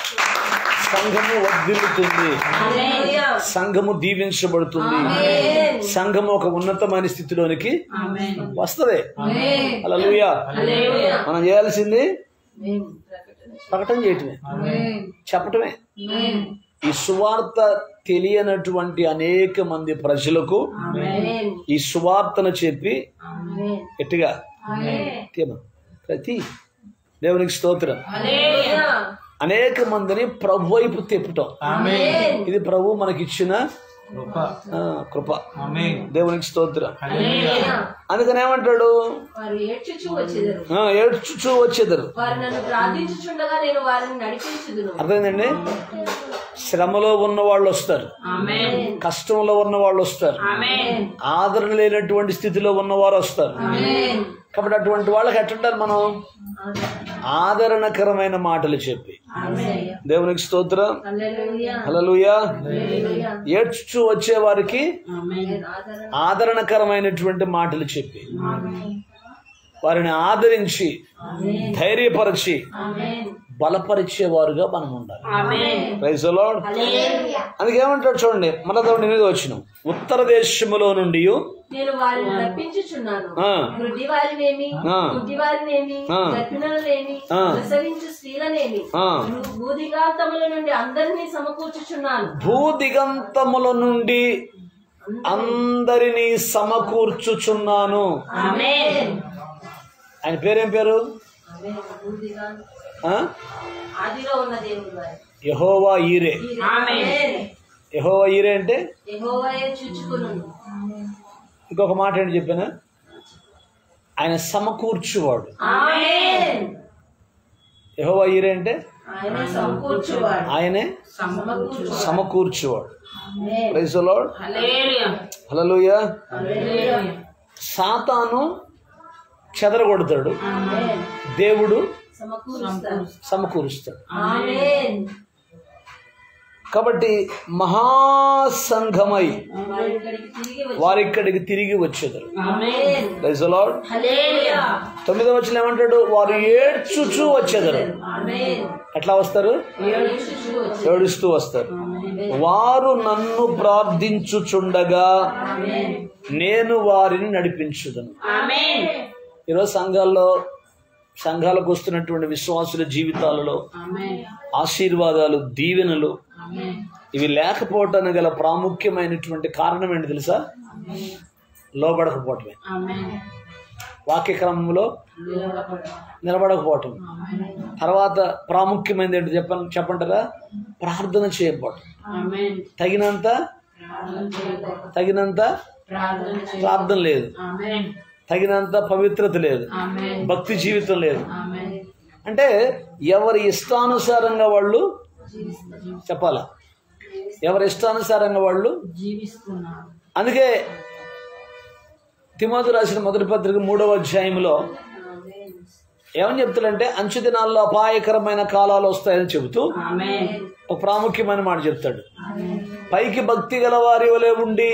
సంఘము వర్ధిల్లుతుంది హల్లెలూయా. సంఘము దీవించబడుతుంది ఆమేన్. సంఘము ఒక ఉన్నతమైన స్థితిలోనికి ఆమేన్ వస్తది ఆమేన్ అలా హల్లెలూయా. మనం చేయాల్సింది ఆమేన్. ప్రకటన ప్రకటన చేయటమే ఆమేన్ చెప్పటమే ఆమేన్ ఈ సువార్త తెలియనటువంటి అనేక మంది ప్రజలకు ఆమేన్. ఈ సువార్తను చెప్పి ఆమేన్. గట్టిగా ఆమేన్ తీమ ప్రతి దేవునికి స్తోత్రం హల్లెలూయా. అనేక మందిని ప్రభు వైపు తిప్పటం ఆమేన్. ఇది ప్రభు మనకిచ్చిన కృప ఆ, కృప ఆమేన్ దేవునికి స్తోత్రం హల్లెలూయా. అందుకని ఏమంటాడు వారు ఏడ్చుచు వచ్చేదరు ఆ, ఏడ్చుచూ వచ్చేదరు వారు నన్ను ప్రార్థించుచుండగా నేను వారిని నడిపించుదును అర్థమైందండి శ్రమలో ఉన్న వాళ్ళు వస్తారు ఆమేన్ కష్టంలో ఉన్న వాళ్ళు వస్తారు ఆమేన్ ఆదరణ లేనటువంటి స్థితిలో ఉన్నవారు వస్తారు ఆమేన్ కాబట్టి అటువంటి వాళ్ళకి ఎట్టుండాలి మనం ఆదరణకరమైన మాటలు చెప్పి దేవునికి స్తోత్రం హల్లెలూయా. హల్లెలూయా హల్లెలూయా. ఏడ్చుచూ వచ్చే వారికి ఆమేన్ ఆదరణ. ఆదరణకరమైనటువంటి మాటలు చెప్పి వారిని ఆదరించి ధైర్యపరిచి ఆమేన్. బలపరిచేవారుగా మనం ఉండాలి amen praise the Lord hallelujah. అందుకేమంటాడు చూడండి మన దేవుడు ఎనిమిది వచ్చిన ఉత్తర దేశములో నుండి నేను వారిని రప్పించుచున్నాను ఆ. గుడ్డి వారినేమి ఆ. గుడ్డి వారినేమి ఆ. గర్భిణులనేమి ఆ. ప్రసవించు స్త్రీలనేమి ఆ. భూదిగాంతముల నుండి అందరినీ సమకూర్చుచున్నాను భూదిగంతముల నుండి అందరినీ సమకూర్చుచున్నాను ఆమేన్. ఆయన పేరేం పేరు ఆమేన్. భూదిగాంత- ఆ? ఆదిలో ఉన్న దేవుడు వారు యెహోవా ఈరే ఆమేన్. యెహోవా ఈరే అంటే యెహోవాయే చూచుకును ఇంకొక మాట ఏంటి చెప్పాను ఆయన సమకూర్చువాడు ఆమేన్ యెహోవా ఈరే అంటే ఆయన సమకూర్చువాడు ఆయనే సమకూర్చువాడు సమకూర్చువాడు amen. Praise the Lord hallelujah hallelujah hallelujah. సాతాను చెదరగొడతాడు ఆమేన్. దేవుడు సమకూరుస్తాడు సమకూరుస్తాడు ఆమేన్ కాబట్టి మహాసంఘమై వారి ఇక్కడికి తిరిగి వచ్చి వారిక్కడికి తిరిగి వచ్చేదారు amen praise the Lord hallelujah తొమ్మిదవ వచ్చిన ఏమంటాడు వారు ఏడ్చుచూ వచ్చేదారు ఆమేన్ ఎట్లా వస్తారు ఏడుచుచు వచ్చి ఏడుస్తూ వస్తారు వారు నన్ను ప్రార్థించుచుండగా ఆమేన్ నేను వారిని నడిపించుదను ఆమేన్ ఈరోజు సంఘాల్లో సంఘాలకు వస్తున్నటువంటి విశ్వాసుల జీవితాలలో ఆమేన్ ఆశీర్వాదాలు దీవెనలు ఆమేన్ ఇవి లేకపోవటానికి గల ప్రాముఖ్యమైనటువంటి కారణం ఏంటి తెలుసా లోబడకపోవటమే ఆమేన్ వాక్య క్రమంలో నిలబడకపోవటం తర్వాత ప్రాముఖ్యమైనది ఏంటి చెప్పండి చెప్పంటారా ప్రార్థన చేయకపోవటం ఆమేన్ తగినంత తగినంత ప్రార్థన చేయి. ప్రార్థన లేదు ఆమేన్ తగినంత పవిత్రత లేదు ఆమేన్ భక్తి జీవితం లేదు ఆమేన్ అంటే ఎవరి ఇష్టానుసారంగా వాళ్ళు చెప్పాలా ఎవరి ఇష్టానుసారంగా వాళ్ళు జీవిస్తున్నారు అందుకే తిమోతి రాసిన మొదటి పత్రిక మూడవ అధ్యాయంలో ఏమని చెప్తాడంటే అంచు దినాల్లో అపాయకరమైన కాలాలు వస్తాయని చెబుతూ ఆమేన్ ఒక ప్రాముఖ్యమైన మాట చెప్తాడు పైకి భక్తి గల వారి వలె ఉండి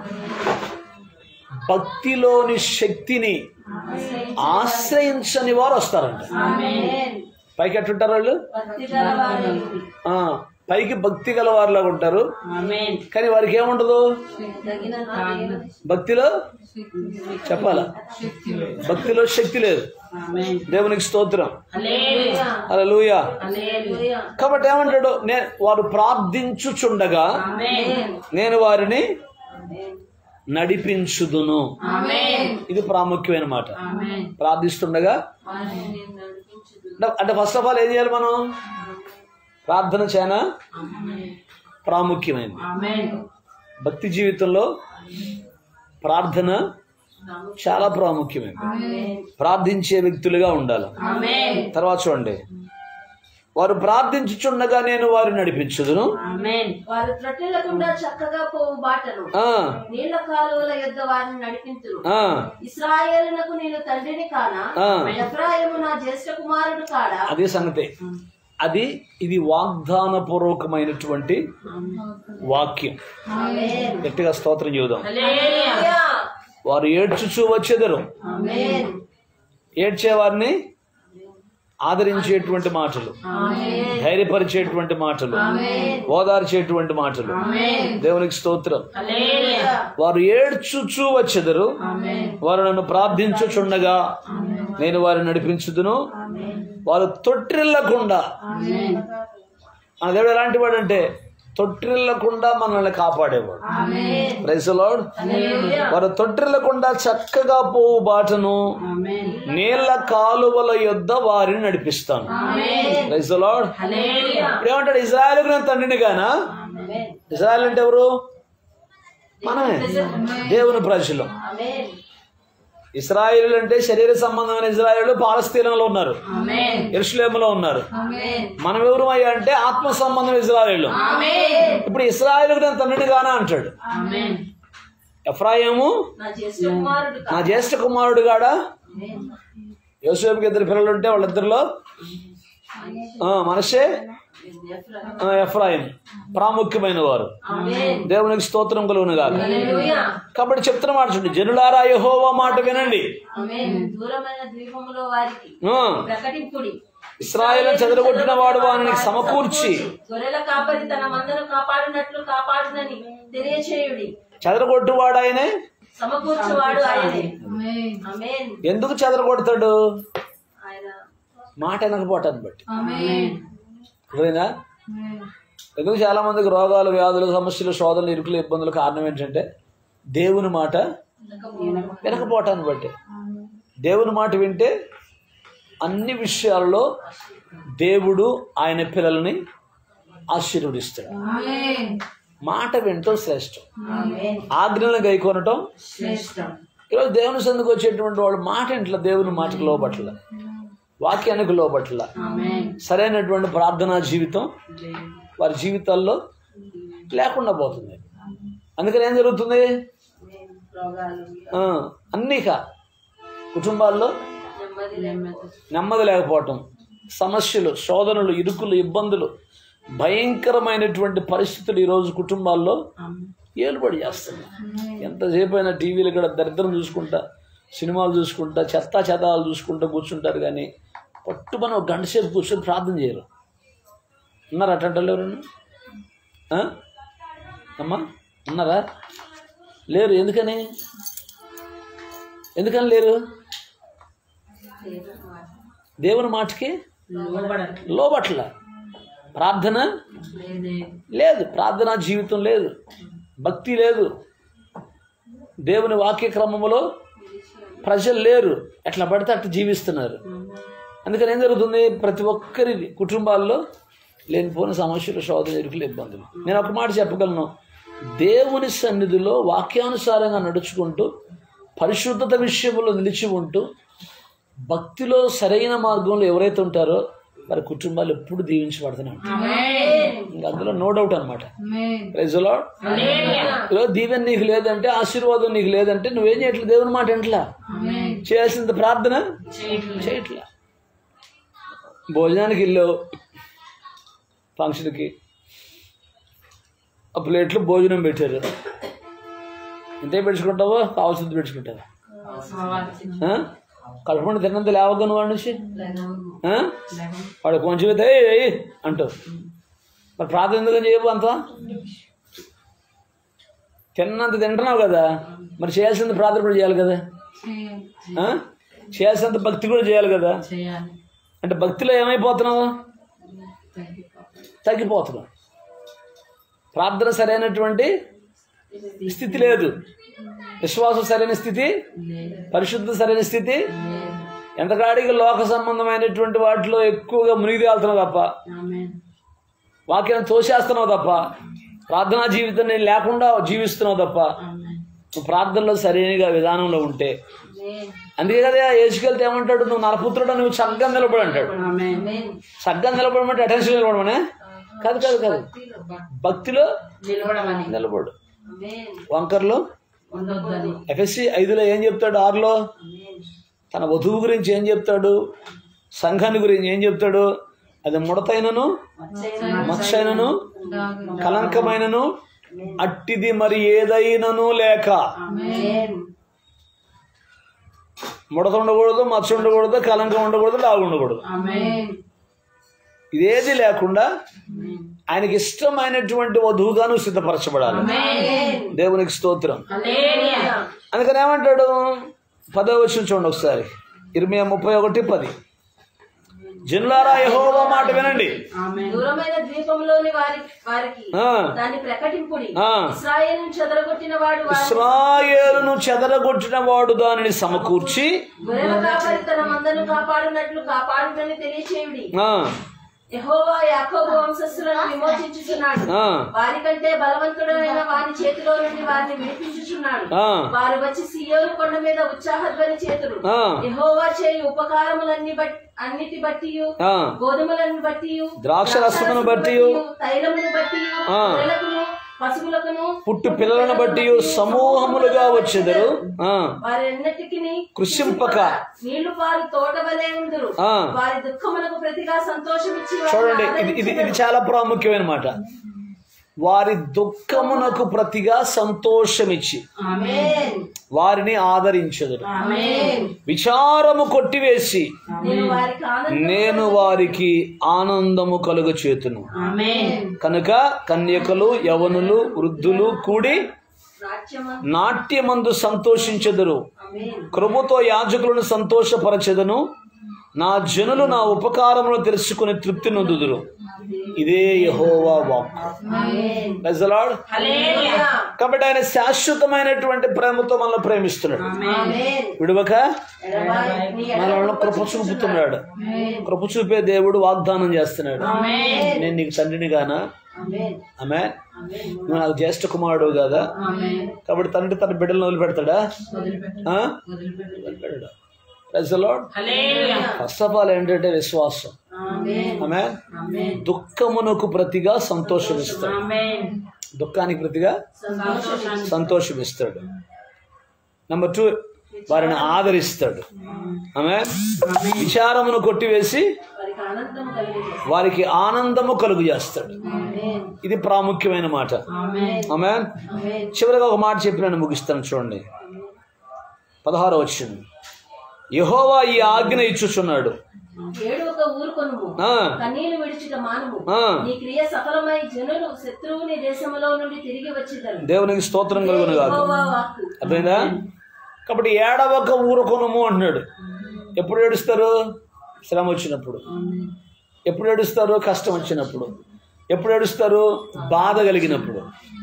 భక్తిలోని శక్తిని ఆశ్రయించని వారు వస్తారంట ఆమేన్ పైకి ఎట్టుంటారు వాళ్ళు భక్తి గలవారు ఆ, పైకి భక్తి గల వారిలాగా ఉంటారు ఆమేన్ కానీ వారికి ఏముండదు తగినంత భక్తిలో చెప్పాలా భక్తిలో శక్తి లేదు ఆమేన్ దేవునికి స్తోత్రం హల్లెలూయా అలా లూయా హల్లెలూయా కాబట్టి ఏమంటాడు నే వారు ప్రార్థించుచుండగా ఆమేన్ నేను వారిని నడిపించుదును ఆమేన్ ఇది ప్రాముఖ్యమైన మాట ఆమేన్ ప్రార్థిస్తుండగా వారిని నేను నడిపించుదు అంటే- అంటే ఫస్ట్ ఆఫ్ ఆల్ ఏం చేయాలి మనం ప్రార్థన చాలా ప్రాముఖ్యమైనది ఆమేన్ భక్తి జీవితంలో ప్రార్థన చాలా ప్రాముఖ్యమైనది ప్రార్థించే వ్యక్తులుగా ఉండాలి ఆమేన్ తర్వాత చూడండి వారు ప్రార్థించుచుండగా నేను వారిని నడిపించుదును ఆమేన్ వారు త్రొట్టెలకుండా చక్కగా పోవు బాటను ఆ, నీళ్ల కాలువల యొద్ద వారిని నడిపింతురు ఆ, ఇస్రాయేలునకు నేను తండ్రిని కానా ఆ. ఎఫ్రాయిము నా జ్యేష్ఠ కుమారుడు కాడా అదే సంగతి అది ఇది వాగ్దాన పూర్వకమైనటువంటి వాక్యం ఆమేన్. గట్టిగా స్తోత్రం చూద్దాం హల్లెలూయా వారు ఏడ్చుచూ వచ్చేదరు ఆమేన్. ఏడ్చే వారిని ఆదరించేటువంటి మాటలు ఆమేన్. ధైర్యపరిచేటువంటి మాటలు ఆమేన్. ఓదార్చేటువంటి మాటలు ఆమేన్ దేవునికి స్తోత్రం హల్లెలూయా వారు ఏడ్చుచూ వచ్చెదరు ఆమేన్ వారు నన్ను ప్రార్థించుచుండగా నేను వారిని నడిపించుదును వారు తొట్టిల్లకుండా ఆమేన్ మన దేవుడు ఎలాంటి వాడు అంటే తొట్టిల్లకుండా మనల్ని కాపాడేవాడు ఆమేన్. ప్రైజ్ లార్డ్ హల్లెలూయా. వారు తొట్టిల్లకుండా చక్కగా పోవు బాటను ఆమేన్ నీళ్ల కాలువల యొద్ద వారిని నడిపిస్తాను ఆమేన్. ప్రైజ్ లార్డ్ హల్లెలూయా ఇప్పుడు ఏమంటాడు ఇజ్రాయల్ నేను తండ్రిని గానా ఆమేన్. ఇజ్రాయల్ అంటే ఎవరు మనమే దేవుని ప్రజలు ఆమేన్. ఇస్రాయేల్ అంటే శరీర సంబంధమైన ఇజ్రాయేల్ పాలస్తీనంలో ఉన్నారు ఆమేన్ ఎరుషులేములో ఉన్నారు ఆమేన్. మనం ఎవరు అయ్యా అంటే ఆత్మ సంబంధం ఇజ్రాయేల్ ఆమేన్ ఇప్పుడు ఇస్రాయేల్ నేను తండ్రిని గానా అంటాడు ఆమేన్ ఎఫ్రాయిము నా జ్యేష్ఠ కుమారుడు నా జ్యేష్ఠ కుమారుడు గాడా ఆమేన్. యోసేపుకి ఇద్దరు పిల్లలు ఉంటే వాళ్ళిద్దరిలో ఆ, మనషే ఎఫ్రాయిము. ఆ, ఎఫ్రాయిం ప్రాముఖ్యమైన వారు ఆమేన్. దేవునికి స్తోత్రం కలుగును గాక హల్లెలూయా. కాబట్టి చెప్తున్న మాట చూడండి జనులారా యెహోవా మాట వినండి ఆమేన్. దూరమైన ద్వీపములో వారికి ఆ, ప్రకటింపుడి ఇస్రాయేల్ చెదరగొట్టిన వాడు వారిని సమకూర్చి గొర్రెల కాపరి తన మందను కాపాడినట్లు కాపాడునని తెలియచేయుడి చెదరగొట్టువాడు ఆయనే సమకూర్చువాడు ఆయనే ఆమేన్ ఎందుకు చెదరగొడతాడు ఆయన మాట వెనకపోవటాన్ని బట్టి ఆమేన్ అర్థమైందా ఎందుకు చాలా మందికి రోగాలు వ్యాధులు సమస్యలు శోధనలు ఇరుకులు ఇబ్బందులు కారణం ఏంటంటే దేవుని మాట వినకపోవటాన్ని బట్టి దేవుని మాట వింటే అన్ని విషయాల్లో దేవుడు ఆయన పిల్లల్ని ఆశీర్వదిస్తాడు మాట వినటం శ్రేష్టం ఆమేన్ ఆజ్ఞలను గైకొనటం శ్రేష్టం ఈరోజు దేవుని సందుకు వచ్చేటువంటి వాడు మాట ఇంట్లో దేవుని మాటకు లోబట్ల వాక్యానికి లోబట్ల ఆమేన్ సరైనటువంటి ప్రార్థనా జీవితం వారి జీవితాల్లో లేకుండా పోతుంది అందుకని ఏం జరుగుతుంది రోగాలు ఆ, అన్నీక కుటుంబాల్లో నెమ్మది నెమ్మది నెమ్మది లేకపోవటం సమస్యలు శోధనలు ఇరుకులు ఇబ్బందులు భయంకరమైనటువంటి పరిస్థితులు ఈరోజు కుటుంబాల్లో ఏలుబడి చేస్తుంది ఎంతసేపు అయినా టీవీలు కూడా దరిద్రం చూసుకుంటా సినిమాలు చూసుకుంటా చెత్తా చెదాలు చూసుకుంటా కూర్చుంటారు కానీ పట్టుమని ఒక గంట సేపు కూర్చొని ప్రార్థన చేయరు ఉన్నారు అట్టంటారు ఎవరన్నా ఆ? అమ్మా ఉన్నారా లేరు ఎందుకని ఎందుకని లేరు దేవుని మాటకి లోబట్ల ప్రార్థన లేదు ప్రార్థనా జీవితం లేదు భక్తి లేదు దేవుని వాక్య క్రమంలో ప్రజలు లేరు ఎట్లా పడితే అట్లా జీవిస్తున్నారు అందుకని ఏం జరుగుతుంది ప్రతి ఒక్కరి కుటుంబాల్లో లేనిపోని సమస్యలు శోధన ఇరుకులు ఇబ్బందులు నేను ఒక మాట చెప్పగలను దేవుని సన్నిధిలో వాక్యానుసారంగా నడుచుకుంటూ పరిశుద్ధత విషయంలో నిలిచి ఉంటూ భక్తిలో సరైన మార్గంలో ఎవరైతే ఉంటారో వారి కుటుంబాలు ఎప్పుడు దీవించబడుతూనే ఉంటాయి ఇంకా అందులో నో డౌట్ అనమాట ప్రైజ్లో ఈరోజు దీవెన నీకు లేదంటే ఆశీర్వాదం నీకు లేదంటే నువ్వేం చేయట్లేదు దేవుని మాట ఎంట్లా చేయాల్సింది ప్రార్థన చేయట్లా భోజనానికి వెళ్ళావు ఫంక్షన్కి ఆ ప్లేట్లో భోజనం పెట్టారు ఎంతే పెట్టుకుంటావో కావాల్సింది పెట్టుకుంటావా ఆ? కడుపుని తిన్నంత లేవగను వాడి నుంచి ఆ? వాడు కొంచెం అయితే "ఏయ్, ఏయ్" అంటావు మరి ప్రార్థన ఎందుకని చేయవు అంత తిన్నంత తింటున్నావు కదా మరి చేయాల్సింది ప్రార్థన కూడా చేయాలి కదా ఆ? చేయాల్సినంత భక్తి కూడా చేయాలి కదా చేయాలి అంటే భక్తిలో ఏమైపోతున్నావు తగ్గిపోతున్నావు ప్రార్థన సరైనటువంటి స్థితి లేదు విశ్వాసం సరైన స్థితి పరిశుద్ధ సరైన స్థితి ఎంతకాడికి లోక సంబంధమైనటువంటి వాటిలో ఎక్కువగా మునిగి తేలుతున్నావు తప్ప ఆమేన్ వాక్యాన్ని తోసేస్తున్నావు తప్ప ప్రార్థనా జీవితం నేను లేకుండా జీవిస్తున్నావు తప్ప నువ్వు ప్రార్థనలో సరైనగా విధానంలో ఉంటే అందుకే కదా ఏసుకెళ్తే ఏమంటాడు నువ్వు నరపుత్రుడు నువ్వు చక్కగా నిలబడి అంటాడు చక్కగా నిలబడమంటే అటెన్షన్ నిలబడమనే కాదు కాదు కాదు భక్తిలో నిలబడమని నిలబడు వంకర్లో ఉండొద్దని ఎఫ్ఎస్సి ఐదులో ఏం చెప్తాడు ఆరులో తన వధువు గురించి ఏం చెప్తాడు సంఘాన్ని గురించి ఏం చెప్తాడు అది ముడతైనను మచ్చైనను కలంకమైనను అట్టిది మరి ఏదైనను లేక ముడత ఉండకూడదు మచ్చ ఉండకూడదు కలంకం ఉండకూడదు లాగు ఉండకూడదు ఆమేన్ ఇదేది లేకుండా ఆయనకి ఇష్టమైనటువంటి వధువుగా నువ్వు సిద్ధపరచబడాలి దేవునికి స్తోత్రం హల్లెలూయా అందుకని ఏమంటాడు పదో వచ్చిన చూడండి ఒకసారి ఇరవై ముప్పై ఒకటి పది జనులారా యెహోవా మాట వినండి ఆమేన్ దూరమైన ద్వీపంలోని వారి వారికి ఆ, దాన్ని ప్రకటింపుడి ఆ. ఇస్రాయేలును చెదరగొట్టిన వాడు వారి ఇస్రాయేలును చెదరగొట్టిన వాడు దానిని సమకూర్చి గొర్రెల కాపరి తన మందను కాపాడునట్లు కాపాడునని తెలియచేయుడి ఆ, యెహోవా యాకోబు వంశస్థులను విమోచించుచున్నాడు ఆ, వారికంటే బలవంతుడైన వారి చేతిలో నుండి వారిని విడిపించుచున్నాడు ఆ, వారు వచ్చి సియోను కొండ మీద ఉత్సాహధ్వని చేతులు ఆ, యెహోవా చేయు ఉపకారములన్నీ బట్టి అన్నిటి బట్టి ఆ, గోధుమలను బట్టి ద్రాక్షరసమును బట్టియు, తైలమును బట్టి ఆ. గొర్రెలకును పశువులకును పుట్టు పిల్లలను బట్టి సమూహములుగా వచ్చెదరు ఆ, వారెన్నటికి కృషింపక. నీళ్లు వారి తోట వలె ఉందరు ఆ. వారి దుఃఖములకు ప్రతిగా సంతోషం ఇచ్చి వారిని చూడండి ఇది ఇది ఇది చాలా ప్రాముఖ్యమైన మాట వారి దుఃఖమునకు ప్రతిగా సంతోషమిచ్చి ఆమేన్. వారిని ఆదరించదురు ఆమేన్ విచారము కొట్టివేసి నేను వారికి ఆనందం నేను వారికి ఆనందము కలుగ చేతును ఆమేన్ కనుక కన్యకలు యవనులు వృద్ధులు కూడి నాట్యమందు నాట్యమందు సంతోషించెదరు ఆమేన్. కృపతో యాజకులను సంతోషపరచెదను నా జనులు నా ఉపకారములు తెలుసుకుని తృప్తి నొందుదురు ఇదే యెహోవా వాక్ amen. Praise the Lord. Hallelujah కాబట్టి ఆయన శాశ్వతమైనటువంటి ప్రేమతో మనల్ని ప్రేమిస్తున్నాడు ఆమేన్. విడువక ఎడబాయి నీ మనల్ని కృప చూపుతున్నాడు కృప చూపే దేవుడు వాగ్దానం చేస్తున్నాడు ఆమేన్ నేను నీకు తండ్రిని గానా ఆమేన్. ఆమె నువ్వు నాకు జ్యేష్ఠ కుమారుడు కదా ఆమేన్ కాబట్టి తండ్రి తన బిడ్డలను వదిలిపెడతాడా వదిలిపెట్టు ఆ? వదిలిపెట్టు వదిలిపెట్టడు Praise the Lord. Hallelujah first of all ఏంటంటే విశ్వాసం ఆమేన్ ఆమె ఆమేన్ దుఃఖమునకు ప్రతిగా సంతోషమిస్తాడు ఆమేన్ దుఃఖానికి ప్రతిగా సంతోషాన్ని సంతోషమిస్తాడు నెంబర్ టూ వారిని ఆదరిస్తాడు ఆమె విచారమును కొట్టివేసి వారికి ఆనందం కలిగింది వారికి ఆనందము కలుగు చేస్తాడు ఆమేన్. ఇది ప్రాముఖ్యమైన మాట ఆమేన్ ఆమె ఆమేన్. చివరిగా ఒక మాట చెప్పినాను ముగిస్తాను చూడండి పదహారు వచ్చింది యహోవా ఈ ఆజ్ఞ ఇచ్చుచున్నాడు ఏడు ఒక ఊరుకొనుము ఆ, కన్నీళ్లు విడిచిట మానుము ఆ. నీ క్రియ సఫలమై జనులు శత్రువుని దేశములో నుండి తిరిగి వచ్చిద్దరు దేవునికి స్తోత్రం కలుగును కాదు యెహోవా వాక్కు అర్థమైందా కాబట్టి ఏడవక ఊరుకొనము అంటున్నాడు ఎప్పుడు ఏడుస్తారు శ్రమ వచ్చినప్పుడు ఎప్పుడు ఏడుస్తారు కష్టం వచ్చినప్పుడు ఎప్పుడు ఏడుస్తారు బాధ కలిగినప్పుడు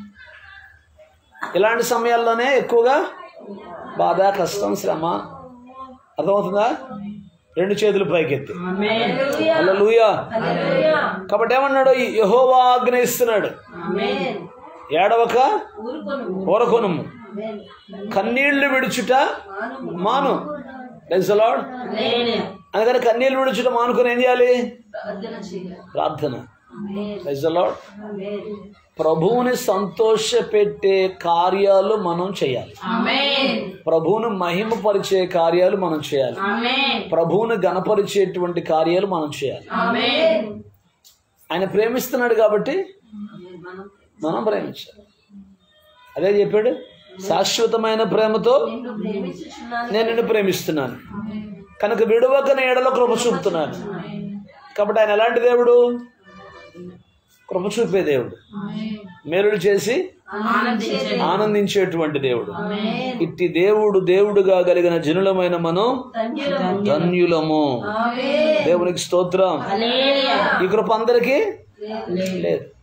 ఇలాంటి సమయాల్లోనే ఎక్కువగా బాధ కష్టం శ్రమ అర్థమవుతుందా రెండు చేతులు పైకెత్తి ఆమేన్ హల్లెలూయా హల్లెలూయా. కాబట్టి ఏమన్నాడు ఈ యెహోవా ఆజ్ఞ ఇస్తున్నాడు ఆమేన్. ఏడవక ఊరుకొనుము ఊరకొనము ఆమేన్. కన్నీళ్లు విడుచుట మానుము మాను Praise the Lord. హల్లెలూయా అందుకని కన్నీళ్లు విడుచుట మానుకొని ఏం చేయాలి ప్రార్థన చేయాలి ప్రార్థన ఆమేన్. Praise the Lord. ఆమేన్. ప్రభువుని సంతోషపెట్టే కార్యాలు మనం చేయాలి ఆమేన్ ప్రభువును మహిమపరిచే కార్యాలు మనం చేయాలి ఆమేన్ ప్రభువును గణపరిచేటువంటి కార్యాలు మనం చేయాలి ఆమేన్ ఆయన ప్రేమిస్తున్నాడు కాబట్టి మనం ప్రేమించాలి అదే చెప్పాడు శాశ్వతమైన ప్రేమతో నిన్ను ప్రేమించుచున్నాను నేను నిన్ను ప్రేమిస్తున్నాను కనుక విడవక నీడలో కృప చూపుతున్నాను కాబట్టి ఆయన ఎలాంటి దేవుడు కృప చూపే దేవుడు మేలుడు చేసి ఆనందించండి ఆనందించేటువంటి దేవుడు ఆమేన్. ఇట్టి దేవుడు దేవుడుగా కలిగిన జనులమైన మనం ధన్యులము. ధన్యులము ఆమేన్. దేవునికి స్తోత్రం హల్లెలూయా ఈ కృప అందరికీ లేదు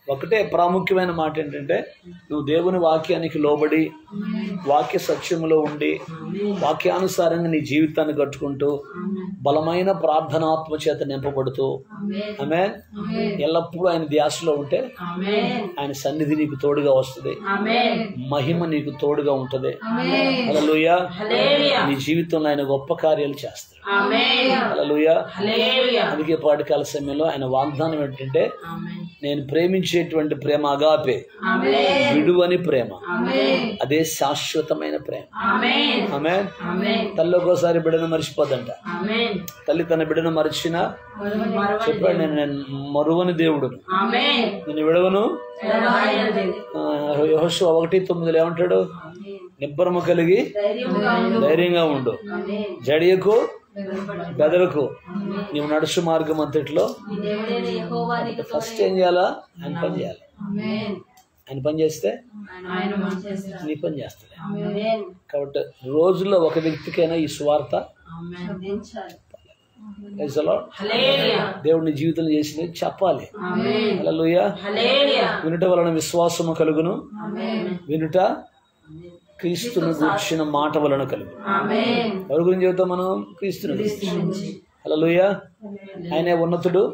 ఒకటే ప్రాముఖ్యమైన మాట ఏంటంటే నువ్వు దేవుని వాక్యానికి లోబడి వాక్య సత్యములో ఉండి వాక్యానుసారంగా నీ జీవితాన్ని కట్టుకుంటూ బలమైన ప్రార్థనాత్మ చేత నింపబడుతూ ఆమె ఎల్లప్పుడూ ఆయన ధ్యాసలో ఉంటే ఆమేన్ ఆయన సన్నిధి నీకు తోడుగా వస్తుంది ఆమేన్ మహిమ నీకు తోడుగా ఉంటుంది హల్లెలూయ హల్లెలూయా నీ జీవితంలో ఆయన గొప్ప కార్యాలు చేస్తాడు ఆమేన్ హల్లెలూయ హల్లెలూయా అందుకే పాఠకాల సమయంలో ఆయన వాగ్దానం ఏంటంటే ఆమేన్ నేను ప్రేమించేటువంటి ప్రేమ అగాపే ఆమేన్ విడువని ప్రేమ ఆమేన్ అదే శాశ్వతమైన ప్రేమ ఆమేన్ ఆమె ఆమేన్ తల్లి ఒక్కోసారి బిడ్డను మర్చిపోదంట ఆమేన్ తల్లి తన బిడ్డను మరిచినా మరవని చెప్పాడు నేను నేను మరువని దేవుడును ఆమేన్ నేను విడవను ఎడబాయనిది. యహోషు ఒకటి తొమ్మిదిలో ఏమంటాడు నిబ్బరము కలిగి ధైర్యముగా ఉండు. ధైర్యంగా ఉండు ఆమేన్. జడియకు బెదరకు నీవు నడుచు మార్గం అంతట్లో నీ దేవుడైన యెహోవా నీకు ఫస్ట్ ఏం చేయాలా ఆయన పని చేయాలి ఆమేన్. ఆయన పని చేస్తే ఆయన మంచి చేస్తాడు నీ పని చేస్తాడు ఆమేన్. కాబట్టి రోజుల్లో ఒక వ్యక్తికైనా ఈ స్వార్థ ఆమేన్ దించాలి. Praise the Lord. హల్లెలూయా దేవుడిని జీవితం చేసింది చెప్పాలి ఆమేన్ హల్లెలూయా హల్లెలూయా వినుట వలన విశ్వాసము కలుగును ఆమేన్ వినుట క్రీస్తును గూర్చిన మాట వలన కలుగు ఆమేన్ ఎవరి గురించి చెబుతాం మనం క్రీస్తుని గురించి హల్లెలూయా ఆయనే ఉన్నతుడు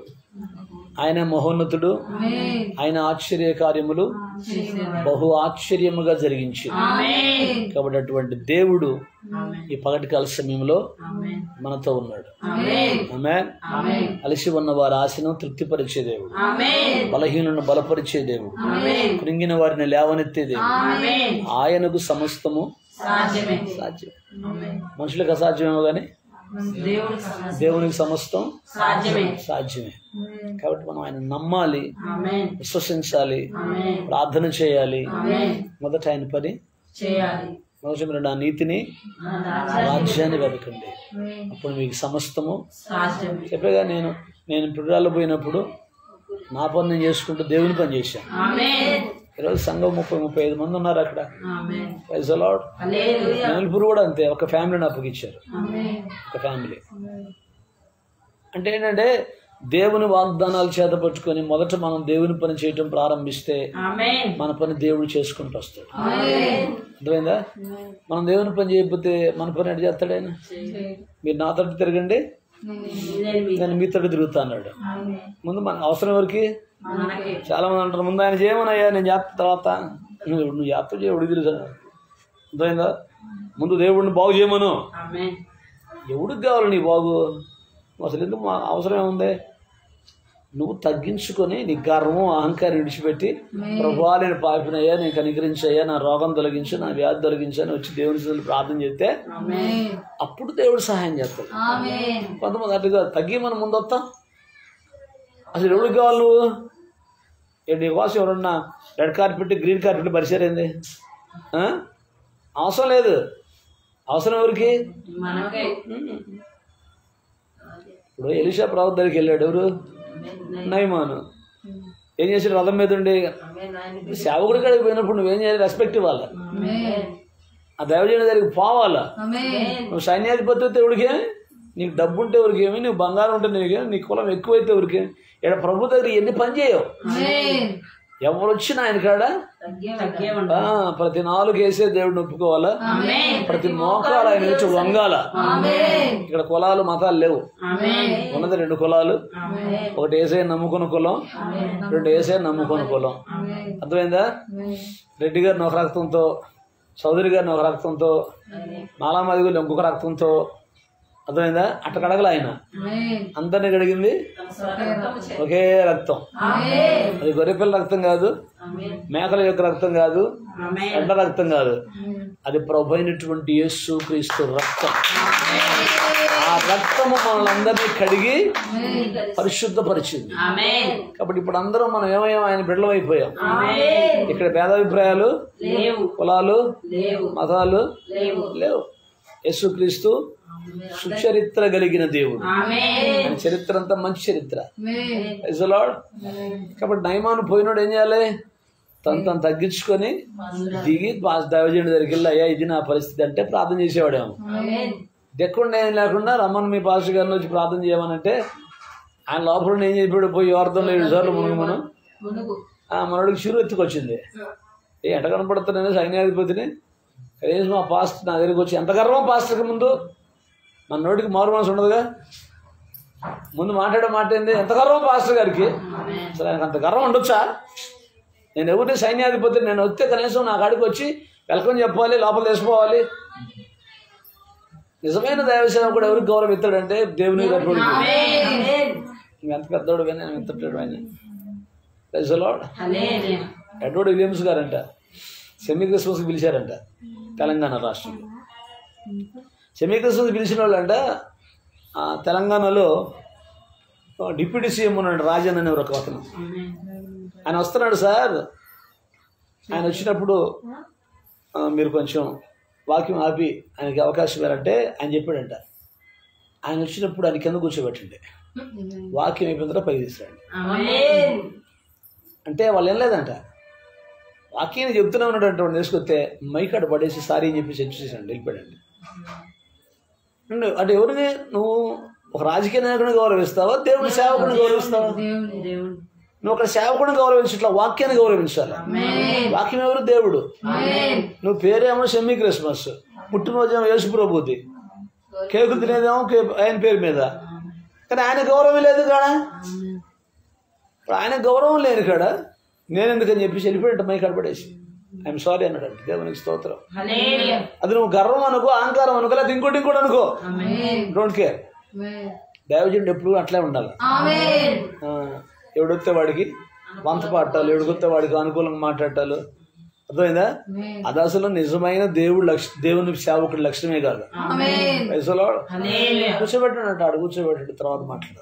ఆయన మహోన్నతుడు ఆయన ఆశ్చర్య కార్యములు బహు ఆశ్చర్యముగా జరిగించింది ఆమేన్ కాబట్టి అటువంటి దేవుడు ఆమేన్ ఈ పగటికాల సమయంలో ఆమేన్ మనతో ఉన్నాడు ఆమేన్ ఆమె ఆమేన్ అలసి ఉన్న వారి ఆశను తృప్తిపరిచే దేవుడు ఆమేన్ బలహీనులను బలపరిచే దేవుడు ఆమేన్ కృంగిన వారిని లేవనెత్తే దేవుడు ఆమేన్ ఆయనకు సమస్తము సాధ్యమే సాధ్యం ఆమేన్ మనుషులకు అసాధ్యమేమో కానీ దేవుడికి సమస్త దేవునికి సమస్తం సాధ్యమే సాధ్యమే కాబట్టి మనం ఆయన నమ్మాలి ఆమేన్ విశ్వసించాలి ఆమేన్ ప్రార్థన చేయాలి ఆమేన్ మొదట ఆయన పని చేయాలి మొదటి మీరు నా నీతిని రాజ్యాన్ని వెతకండి అప్పుడు మీకు సమస్తము సాధ్యమే చెప్పేగా నేను నేను పిల్లలు పోయినప్పుడు నా పని నేను చేసుకుంటూ దేవుని పని చేశాను ఆమేన్ ఈరోజు సంఘం ముప్పై ముప్పై ఐదు మంది ఉన్నారు అక్కడ ఆమేన్ ప్రైజ్ అలాడ్ హల్లెలూయా నెలపూరు కూడా అంతే ఒక ఫ్యామిలీని అప్పగించారు ఆమేన్ ఒక ఫ్యామిలీ అంటే ఏంటంటే దేవుని వాగ్దానాలు చేత పట్టుకొని మొదట మనం దేవుని పని చేయటం ప్రారంభిస్తే ఆమేన్ మన పని దేవుడు చేసుకుంటూ వస్తాడు ఆమేన్ అర్థమైందా మనం దేవుని పని చేయకపోతే మన పని ఎట్లా చేస్తాడు ఆయన మీరు నా తట్టు తిరగండి నేను మీ నేను మీ తట్టు తిరుగుతా అన్నాడు ముందు మన అవసరం ఎవరికి మనకి చాలా మంది అంటారు ముందు ఆయన చేయమనయ్యా నేను చేస్తా తర్వాత నువ్వు నువ్వు చేస్తా చేయవుడికి తెలుసా అర్థమైందా ముందు దేవుడిని బాగు చేయమను ఆమేన్ ఎవడికి కావాలి నీ బాగు అసలు ఎందుకు మా అవసరం ఏముంది నువ్వు తగ్గించుకొని నీ గర్వం అహంకారం విడిచిపెట్టి ప్రభా నేను పాపినయ్యా నేను కనికరించయ్యా నా రోగం తొలగించు నా వ్యాధి తొలగించు అని వచ్చి దేవుని సన్నిధిలో ప్రార్థన చేస్తే ఆమేన్ అప్పుడు దేవుడు సహాయం చేస్తాడు కొంతమంది అటుగా తగ్గి మనం ముందు వస్తాం అసలు ఎవరికి కావాలి నువ్వు ఏ నీ కోసం ఎవరన్నా రెడ్ కార్పెట్ గ్రీన్ కార్పెట్ పరిచారేంది ఆ? అవసరం లేదు అవసరం ఎవరికి మనకే ఇప్పుడు ఎలిషా ప్రభు దగ్గరికి వెళ్ళాడు ఎవరు నయమాను ఏం చేశాడు రథం మీద ఉండి సేవకుడి కాడికి పోయినప్పుడు నువ్వేం చేయాలి రెస్పెక్ట్ ఇవ్వాలి ఆ దైవజన దగ్గరికి పోవాలా నువ్వు సైన్యాధిపతి అయితే ఎవరికి నీకు డబ్బు ఉంటే ఎవరికి ఏమి నీకు బంగారం ఉంటే నీకు నీ కులం ఎక్కువైతే ఎవరికి ఇక్కడ ప్రభు దగ్గర ఎన్ని పని చేయవు ఎవరు వచ్చినా ఆయన కాడ తగ్గే ఉండ ఆ, ప్రతి నాలుగు వేసే దేవుడిని ఒప్పుకోవాలా ఆమేన్ ప్రతి మోకాలు ఆయన వచ్చి వంగాల ఇక్కడ కులాలు మతాలు లేవు ఆమేన్ ఉన్నది రెండు కులాలు ఆమేన్ ఒకటి ఏసే నమ్ముకున్న కులం రెండు ఏసే నమ్ముకున్న కులం అర్థమైందా రెడ్డి గారిని ఒక రక్తంతో చౌదరి గారిని ఒక రక్తంతో నాలామాది గారిని ఇంకొక రక్తంతో అర్థమైందా అట్ట కడగల ఆయన అందరిని కడిగింది ఒకే రక్తం అది గొర్రెపిల్ల రక్తం కాదు మేకల యొక్క రక్తం కాదు ఆమేన్ ఎండ రక్తం కాదు అది ప్రభు అయినటువంటి యేసు క్రీస్తు రక్తం ఆ రక్తము మనల్ని అందరినీ కడిగి పరిశుద్ధపరిచింది ఆమేన్ కాబట్టి ఇప్పుడు అందరం మనం ఏమయ్యాం ఆయన బిడ్డలం అయిపోయాం ఆమేన్ ఇక్కడ భేదాభిప్రాయాలు లేవు కులాలు లేవు మతాలు లేవు లేవు యేసుక్రీస్తు సుచరిత్ర కలిగిన దేవుడు ఆమేన్ ఆయన చరిత్ర అంతా మంచి చరిత్ర Praise the Lord. కాబట్టి నయమాను పోయినోడు ఏం చేయాలి తను తను తగ్గించుకొని దిగి పాస్ దైవజనుడి దగ్గరికి వెళ్ళి అయ్యా ఇది నా పరిస్థితి అంటే ప్రార్థన చేసేవాడేమో దెక్కుండా ఏం లేకుండా రమ్మని మీ పాస్టర్ గారిని వచ్చి ప్రార్థన చేయమనంటే ఆయన లోపల ఏం చెప్పాడు పోయి వార్తల్లో ఏడు సార్లు మునుగు మనం ఆ మనోడికి చిరు ఎత్తుకొచ్చింది ఏ ఎంట కనపడుతున్నాను సైన్యాధిపతిని కనీసం మా పాస్టర్ నా దగ్గరికి వచ్చి ఎంత గర్వం పాస్టర్కి ముందు మన నోటికి మారు మనసు ఉండదుగా ముందు మాట్లాడే మాట ఏంది ఎంత గర్వం పాస్టర్ గారికి అసలు ఆయనకు అంత గర్వం ఉండొచ్చా నేను ఎవరిని సైన్యాధిపతి నేను వస్తే కనీసం నా కాడికి వచ్చి వెల్కమ్ చెప్పాలి లోపల తీసుకోవాలి నిజమైన దైవసేవ కూడా ఎవరికి గౌరవం ఇస్తాడంటే దేవుని గర్భుడికి నువ్వు ఎంత పెద్దోడు కానీ నేను ఎంత పెద్దోడు అని లాడ్ హల్లెలూయా ఎడ్వర్డ్ విలియమ్స్ గారంట సెమీ క్రిస్మస్కి పిలిచారంట తెలంగాణ రాష్ట్రంలో సెమీ క్రిస్మస్ పిలిచిన వాళ్ళంట ఆ, తెలంగాణలో ఆ, డిప్యూటీ సీఎం ఉన్నాడు రాజన్ అనే ఒక అతను ఆమేన్ ఆయన వస్తున్నాడు సార్ ఆయన వచ్చినప్పుడు ఆ, మీరు కొంచెం వాక్యం ఆపి ఆయనకి అవకాశం ఇవ్వారంటే ఆయన చెప్పాడంట ఆయన వచ్చినప్పుడు ఆయన కింద కూర్చోబెట్టండి వాక్యం అయిపోయిన తర్వాత పైకి తీసుకురండి ఆమేన్ అంటే వాళ్ళు ఏం లేదంట వాక్యాన్ని చెప్తూనే ఉన్నాడు అంటే వాడు తీసుకొస్తే మైకాడ పడేసి సారీ అని చెప్పి సెట్ చేసాడు వెళ్ళిపోయాడండి అంటే- అంటే ఎవరిని నువ్వు ఒక రాజకీయ నాయకుడిని గౌరవిస్తావా దేవుని సేవకుని గౌరవిస్తావా దేవుడు నువ్వు ఒక సేవకుని గౌరవించి ఇట్లా వాక్యాన్ని గౌరవించాలి వాక్యం ఎవరు దేవుడు నువ్వు పేరేమో సెమీ క్రిస్మస్ పుట్టినరోజేమో యేసు ప్రభుది కేకు తినేదేమో కే- ఆయన పేరు మీద కానీ ఆయన గౌరవం లేదు కాడా ఇప్పుడు ఆయన గౌరవం లేని కాడ నేను ఎందుకని చెప్పి వెళ్ళిపోయాడు మై కడపడేసి ఐఎమ్ సారీ అన్నాడు దేవునికి స్తోత్రం హల్లెలూయా అది నువ్వు గర్వం అనుకో అహంకారం అనుకో లేదా ఇంకోటి ఇంకోటి అనుకో ఆమేన్ డోంట్ కేర్ దైవజనుడు ఎప్పుడు అట్లే ఉండాలి ఆ, ఎవడొస్తే వాడికి వంత పాటాలు ఎవడికొస్తే వాడికి అనుకూలంగా మాట్లాడటాలు అర్థమైందా అది అసలు నిజమైన దేవుడు లక్ష దేవుని సేవకుడి లక్షణమే కాదు వయసులో హల్లెలూయా కూర్చోబెట్టాడు ఆడు కూర్చోబెట్టాడు తర్వాత మాట్లాడు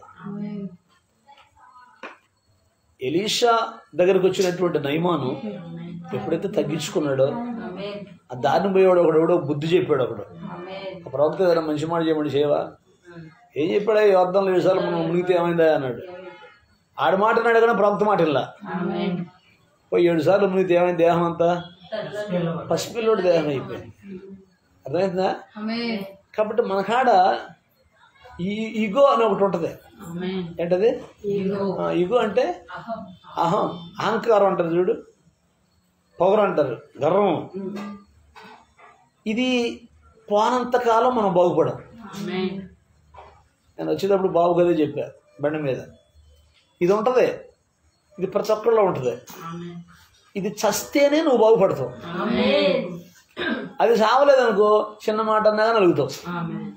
ఎలీషా దగ్గరకు వచ్చినటువంటి నయమాను ఎప్పుడైతే తగ్గించుకున్నాడో ఆ దారిని పోయేవాడు ఒకడు ఎవడో బుద్ధి చెప్పాడు ఒకడు ఆ ప్రవక్త ఏదైనా మంచి మాట చేయమని చేయవా ఏం చెప్పాడా ఈ అర్థంలో విషయాలు మనం మునిగితే ఏమైందా అన్నాడు ఆడి మాట అన్నాడు కానీ ప్రవక్త మాట ఇలా ఆమేన్ పోయి ఏడు సార్లు మునిగితే ఏమైంది దేహం అంతా పసిపిల్లోడి దేహం అయిపోయింది అర్థమైందా కాబట్టి మన కాడ ఈ ఈగో అని ఒకటి ఉంటుంది ఆమేన్ ఏంటది ఇగో ఆ, ఈగో అంటే అహం అహంకారం అంటారు చూడు పొగరు అంటారు గర్వం ఇది పోనంత కాలం మనం బాగుపడం ఆమేన్ నేను వచ్చేటప్పుడు బాబు గదే చెప్పా బండి మీద ఇది ఉంటుంది ఇది ప్రతి ఒక్కరిలో ఉంటుంది ఆమేన్ ఇది చస్తేనే నువ్వు బాగుపడతావు ఆమేన్ అది సావలేదనుకో చిన్న మాట అన్నా కానీ అలుగుతావు ఆమేన్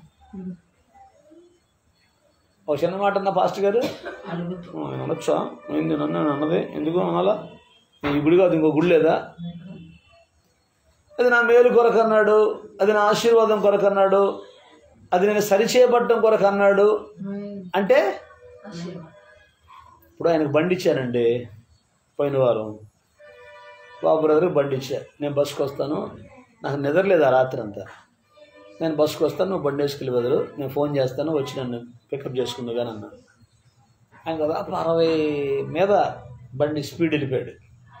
ఓ చిన్న మాట అన్న పాస్టర్ గారు అలుగుతూ "ఆ, నేను అనొచ్చా ఏంది నన్ను నేను అన్నది ఎందుకు అనాలా ఈ గుడి కాదు ఇంకో గుడి లేదా అది నా మేలు కొరకు అన్నాడు అది నా ఆశీర్వాదం కొరకు అన్నాడు అది నేను సరిచేయబడటం కొరకు అన్నాడు అంటే ఇప్పుడు ఆయనకు బండి ఇచ్చానండి పోయిన వారం బాబు బ్రదర్కి బండి ఇచ్చా నేను బస్సుకు వస్తాను నాకు నిద్రలేదు ఆ రాత్రి అంతా నేను బస్సుకు వస్తాను నువ్వు బండి వేసుకెళ్ళి బదులు నేను ఫోన్ చేస్తాను వచ్చి నన్ను పికప్ చేసుకుందు కానీ అన్నాను ఆయన దాదాపు అరవై మీద బండి స్పీడ్ వెళ్ళిపోయాడు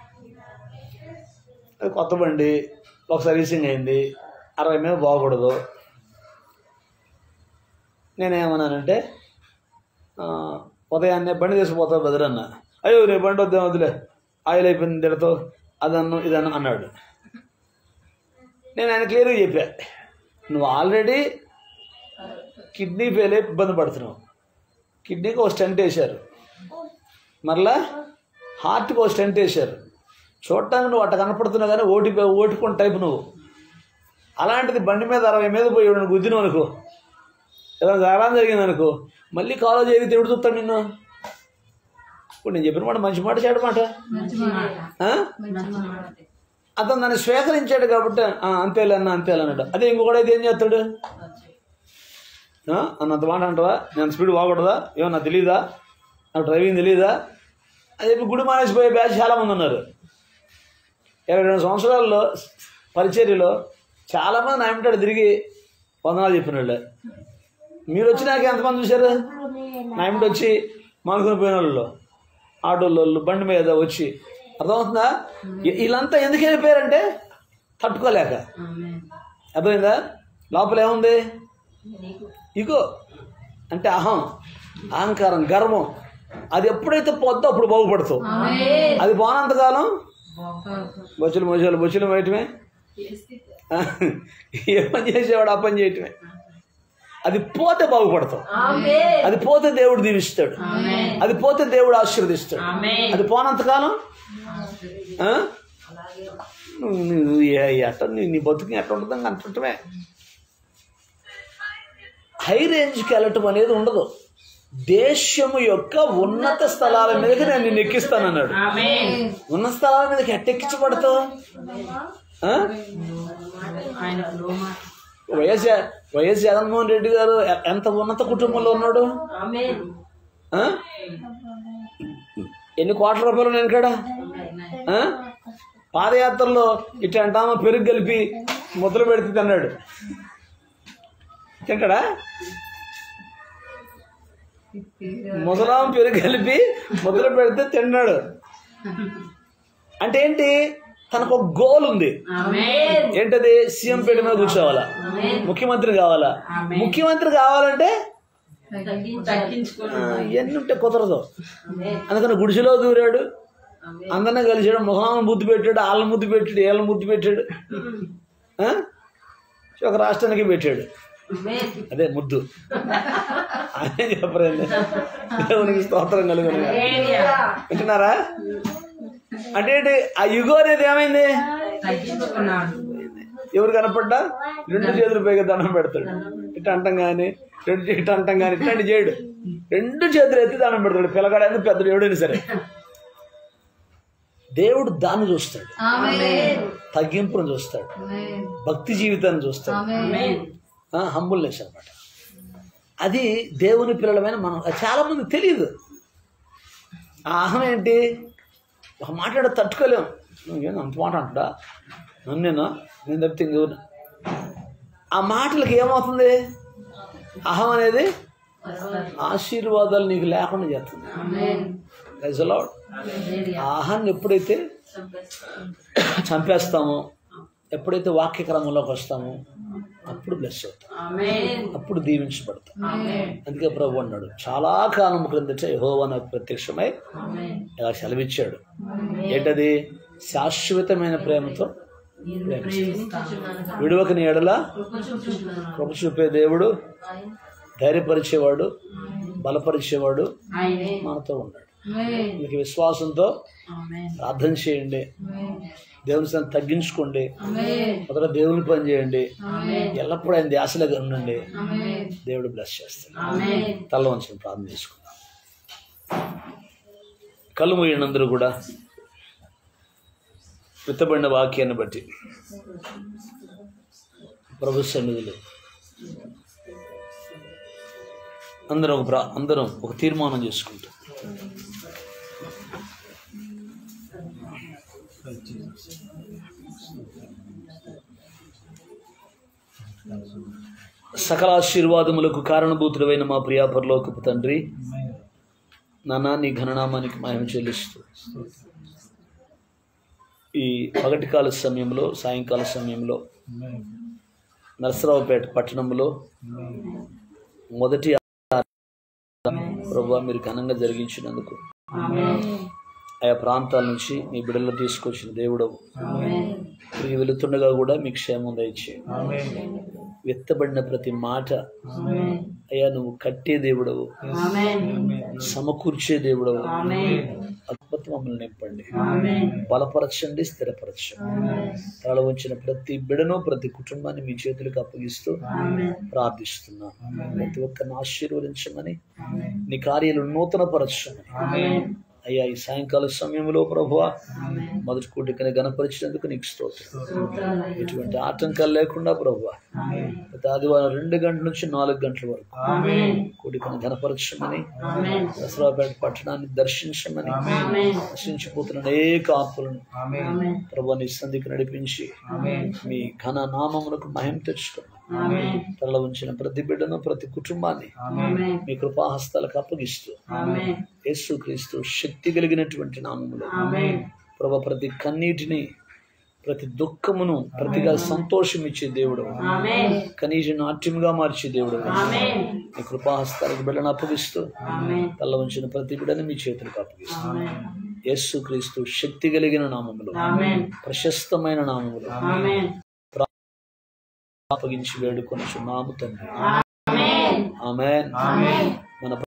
అది కొత్త బండి ఒక సర్వీసింగ్ అయింది అరవై మీద బాగకూడదు నేనేమన్నానంటే ఆ, ఉదయాన్నే బండి తీసుకుపోతావు బెదర్ అన్న అయ్యో రేపు బండి వద్దాం వదిలే ఆయిల్ అయిపోయింది తిడతావు అదన్ను ఇదన్ను అన్నాడు నేను ఆయన క్లియర్గా చెప్పా నువ్వు ఆల్రెడీ కిడ్నీ ఫెయిల్ అయి ఇబ్బంది పడుతున్నావు కిడ్నీకి ఒక స్టెంట్ వేశారు మరలా హార్ట్కి ఒక స్టెంట్ వేశారు చూడటానికి నువ్వు అట్ట కనపడుతున్నావు కానీ ఓటి ఓటుకున్న టైప్ నువ్వు అలాంటిది బండి మీద అరవై మీద పోయి నువ్వు గుద్దినావు అనుకో ఏదైనా గారం జరిగింది అనుకో మళ్ళీ కాలేజ్ జరిగితే ఎవడు చూస్తాడు నిన్ను ఇప్పుడు నేను చెప్పిన మాట మంచి మాట చెడు మాట ఆ? అతను దాన్ని స్వీకరించాడు కాబట్టి "ఆ, అంతేలే అన్న అంతేలే అన్నాడు అదే ఇంకొకడైతే ఏం చేస్తాడు ఆ? అన్నంత మాట అంటావా నేను స్పీడ్ పోకూడదా ఏమో నాకు తెలియదా నాకు డ్రైవింగ్ తెలియదా అని చెప్పి గుడి మానేసిపోయే బ్యాచ్ చాలామంది ఉన్నారు ఇరవై రెండు సంవత్సరాల్లో పరిచర్యలో చాలామంది నా వెంటాడు తిరిగి వందనాలు చెప్పిన వాళ్ళే మీరు వచ్చినాక ఎంతమంది చూశారు నా వెంట వచ్చి మానుకుని పోయిన వాళ్ళు ఆటోలో వాళ్ళు బండి మీద వచ్చి అర్థమవుతుందా ఈ- వీళ్ళంతా ఎందుకు వెళ్ళిపోయారంటే తట్టుకోలేక ఆమేన్ అర్థమైందా లోపల ఏముంది ఇగో అంటే అహం అహంకారం గర్వం అది ఎప్పుడైతే పోద్దో అప్పుడు బాగుపడతావు అది పోనంతకాలం బొచ్చులు మొచ్చులు బొచ్చులు వేయటమే ఏ పని చేసేవాడు ఆ పని చేయటమే అది పోతే బాగుపడతావు ఆమేన్ అది పోతే దేవుడు దీవిస్తాడు ఆమేన్ అది పోతే దేవుడు ఆశీర్వదిస్తాడు ఆమేన్ అది పోనంతకాలం ఆ? నువ్వు నువ్వు ఏ- ఎట్ట నీ నీ బతుకు ఎట్ట ఉంటుందని అంటుంటమే హై రేంజ్కి వెళ్ళటం అనేది ఉండదు దేశము యొక్క ఉన్నత స్థలాల మీదకి నేను నిన్ను ఎక్కిస్తానన్నాడు ఆమేన్ ఉన్న స్థలాల మీదకి ఎట్టెక్కించబడతావు ఆ? ఆయన లోమ వైఎస్ జ- వైఎస్ జగన్మోహన్ రెడ్డి గారు ఎ- ఎంత ఉన్నత కుటుంబంలో ఉన్నాడు ఆమేన్ ఆ? ఎన్ని కోట్ల రూపాయలు నేను ఇక్కడ ఆ? పాదయాత్రలో ఇటు అంటామా పెరుగు కలిపి ముద్దలు పెడితే తిన్నాడు తింటాడా ముసలాం పెరుగు కలిపి ముద్దలు పెడితే తిన్నాడు అంటే ఏంటి తనకు ఒక గోల్ ఉంది ఆమేన్ ఏంటది సీఎం పేట మీద కూర్చోవాలా ముఖ్యమంత్రి కావాలా ముఖ్యమంత్రి కావాలంటే తగ్గించుకొని ఆ, ఇవన్నీ ఉంటే కుదరదు అందుకని గుడిసెలో దూరాడు అందరినీ కలిసాడు ముఖాలను ముద్దు పెట్టాడు వాళ్ళని ముద్దు పెట్టాడు వీళ్ళని ముద్దు పెట్టాడు ఆ? ఒక రాష్ట్రానికి పెట్టాడు అదే ముద్దు అదే చెప్పరండి దేవునికి స్తోత్రం కలుగును వింటున్నారా అంటే ఏంటి ఆ యుగం అనేది ఏమైంది తగ్గించుకున్నాడు ఎవరు కనపడ్డా రెండు చేతులు పైగా దండం పెడతాడు ఇట్ట అంటాం కానీ రెండు చే- ఇట్ట అంటాం కానీ ఇట్లాంటి చేయడు రెండు చేతులు ఎత్తి దండం పెడతాడు పిల్లగాడైనా పెద్దడు ఎవడైనా సరే దేవుడు దాన్ని చూస్తాడు తగ్గింపును చూస్తాడు భక్తి జీవితాన్ని చూస్తాడు ఆమేన్ హంబుల్నెస్ అనమాట అది దేవుని పిల్లలమైన మనం అది చాలా మంది తెలియదు ఆ అహం ఏంటి ఒక మాట్లాడ తట్టుకోలేం నువ్వేం అంత మాట అంటుడా నన్నేనా నేను తప్పితే ఇంకెవరు ఆ మాటలకి ఏమవుతుంది అహం అనేది ఆశీర్వాదాలు నీకు లేకుండా చేస్తుంది ఆమేన్ Praise the Lord. ఆ అహాన్ని ఎప్పుడైతే చంపేస్తామో ఎప్పుడైతే వాక్య క్రమంలోకి వస్తామో అప్పుడు బ్లెస్ అవుతాం ఆమేన్ అప్పుడు దీవించబడతాం ఆమేన్ అందుకే ప్రభు అన్నాడు చాలా కాలం క్రిందట యెహోవా నాకు ప్రత్యక్షమై ఆమేన్ ఇలా సెలవిచ్చాడు ఏంటది శాశ్వతమైన ప్రేమతో ప్రేమిస్తాను విడువకని ఎడల కృప చూపే దేవుడు ధైర్యపరిచేవాడు బలపరిచేవాడు ఆయనే మనతో ఉన్నాడు మీకు విశ్వాసంతో ఆమేన్ ప్రార్థన చేయండి దేవుని స్థానం తగ్గించుకోండి ఆమేన్ మొదట దేవుని పని చేయండి ఆమేన్ ఎల్లప్పుడూ ఆయన ధ్యాసలో ఉండండి ఆమేన్ దేవుడు బ్లెస్ చేస్తాడు ఆమేన్ తల్ల వంచుని ప్రార్థన చేసుకుందాం కళ్ళు మూయండి అందరూ కూడా విత్తబడిన వాక్యాన్ని బట్టి ప్రభు సన్నిధిలో అందరం ఒక ప్రా అందరం ఒక తీర్మానం చేసుకుంటాం సకల ఆశీర్వాదములకు కారణభూతుడైన మా ప్రియాపరలోకపు తండ్రి నాన్న నీ ఘననామానికి మహిమ చెల్లిస్తూ ఈ పగటి కాల సమయంలో సాయంకాల సమయంలో నరసరావుపేట పట్టణంలో మొదటి ప్రభు మీరు ఘనంగా జరిగించినందుకు ఆయా ప్రాంతాల నుంచి మీ బిడ్డలు తీసుకొచ్చిన దేవుడవు తిరిగి వెళుతుండగా కూడా మీ క్షేమం దయచే విత్తబడిన ప్రతి మాట అయ్యా నువ్వు కట్టే దేవుడవు ఆమేన్ సమకూర్చే దేవుడవు ఆమేన్ అద్భుతం మమ్మల్ని నింపండి ఆమేన్ బలపరచండి స్థిరపరచండి తల ఉంచిన ప్రతి బిడను ప్రతి కుటుంబాన్ని మీ చేతులకు అప్పగిస్తూ ప్రార్థిస్తున్నాను ప్రతి ఒక్కరిని ఆశీర్వదించమని నీ కార్యాలు నూతన పరచమని అయ్యా ఈ సాయంకాల సమయంలో ప్రభువా మొదటి కూటికని గణపరిచినందుకు నీకు స్తోత్రం ఎటువంటి ఆటంకాలు లేకుండా ప్రభువా ప్రతి ఆదివారం రెండు గంటల నుంచి నాలుగు గంటల వరకు కూడికను ఘనపరచమని దసరాపేట పట్టణాన్ని దర్శించమని నశించిపోతున్న అనేక ఆత్మలను ప్రభు నీ సంధికి నడిపించి మీ ఘన నామమునకు మహిమ తెచ్చుకున్నాం తల ఉంచిన ప్రతి బిడ్డను ప్రతి కుటుంబాన్ని మీ కృపాహస్తాలకు అప్పగిస్తూ యేసు క్రీస్తు శక్తి కలిగినటువంటి నామములో ప్రభు ప్రతి కన్నీటిని ప్రతి దుఃఖమును ప్రతిగా సంతోషం ఇచ్చే దేవుడు ఆమేన్ కనీసం నాట్యముగా మార్చే దేవుడు ఆమేన్ మీ కృపాహస్తాలకు బిడ్డను అప్పగిస్తూ ఆమేన్ తల్ల ఉంచిన ప్రతి బిడ్డను మీ చేతులకు అప్పగిస్తూ ఆమేన్ యేసు క్రీస్తు శక్తి కలిగిన నామములో ఆమేన్ ప్రశస్తమైన నామములో ఆమేన్ అప్పగించి వేడుకొనుచున్నాము తండ్రి ఆమేన్ ఆమెన్ ఆమేన్ మన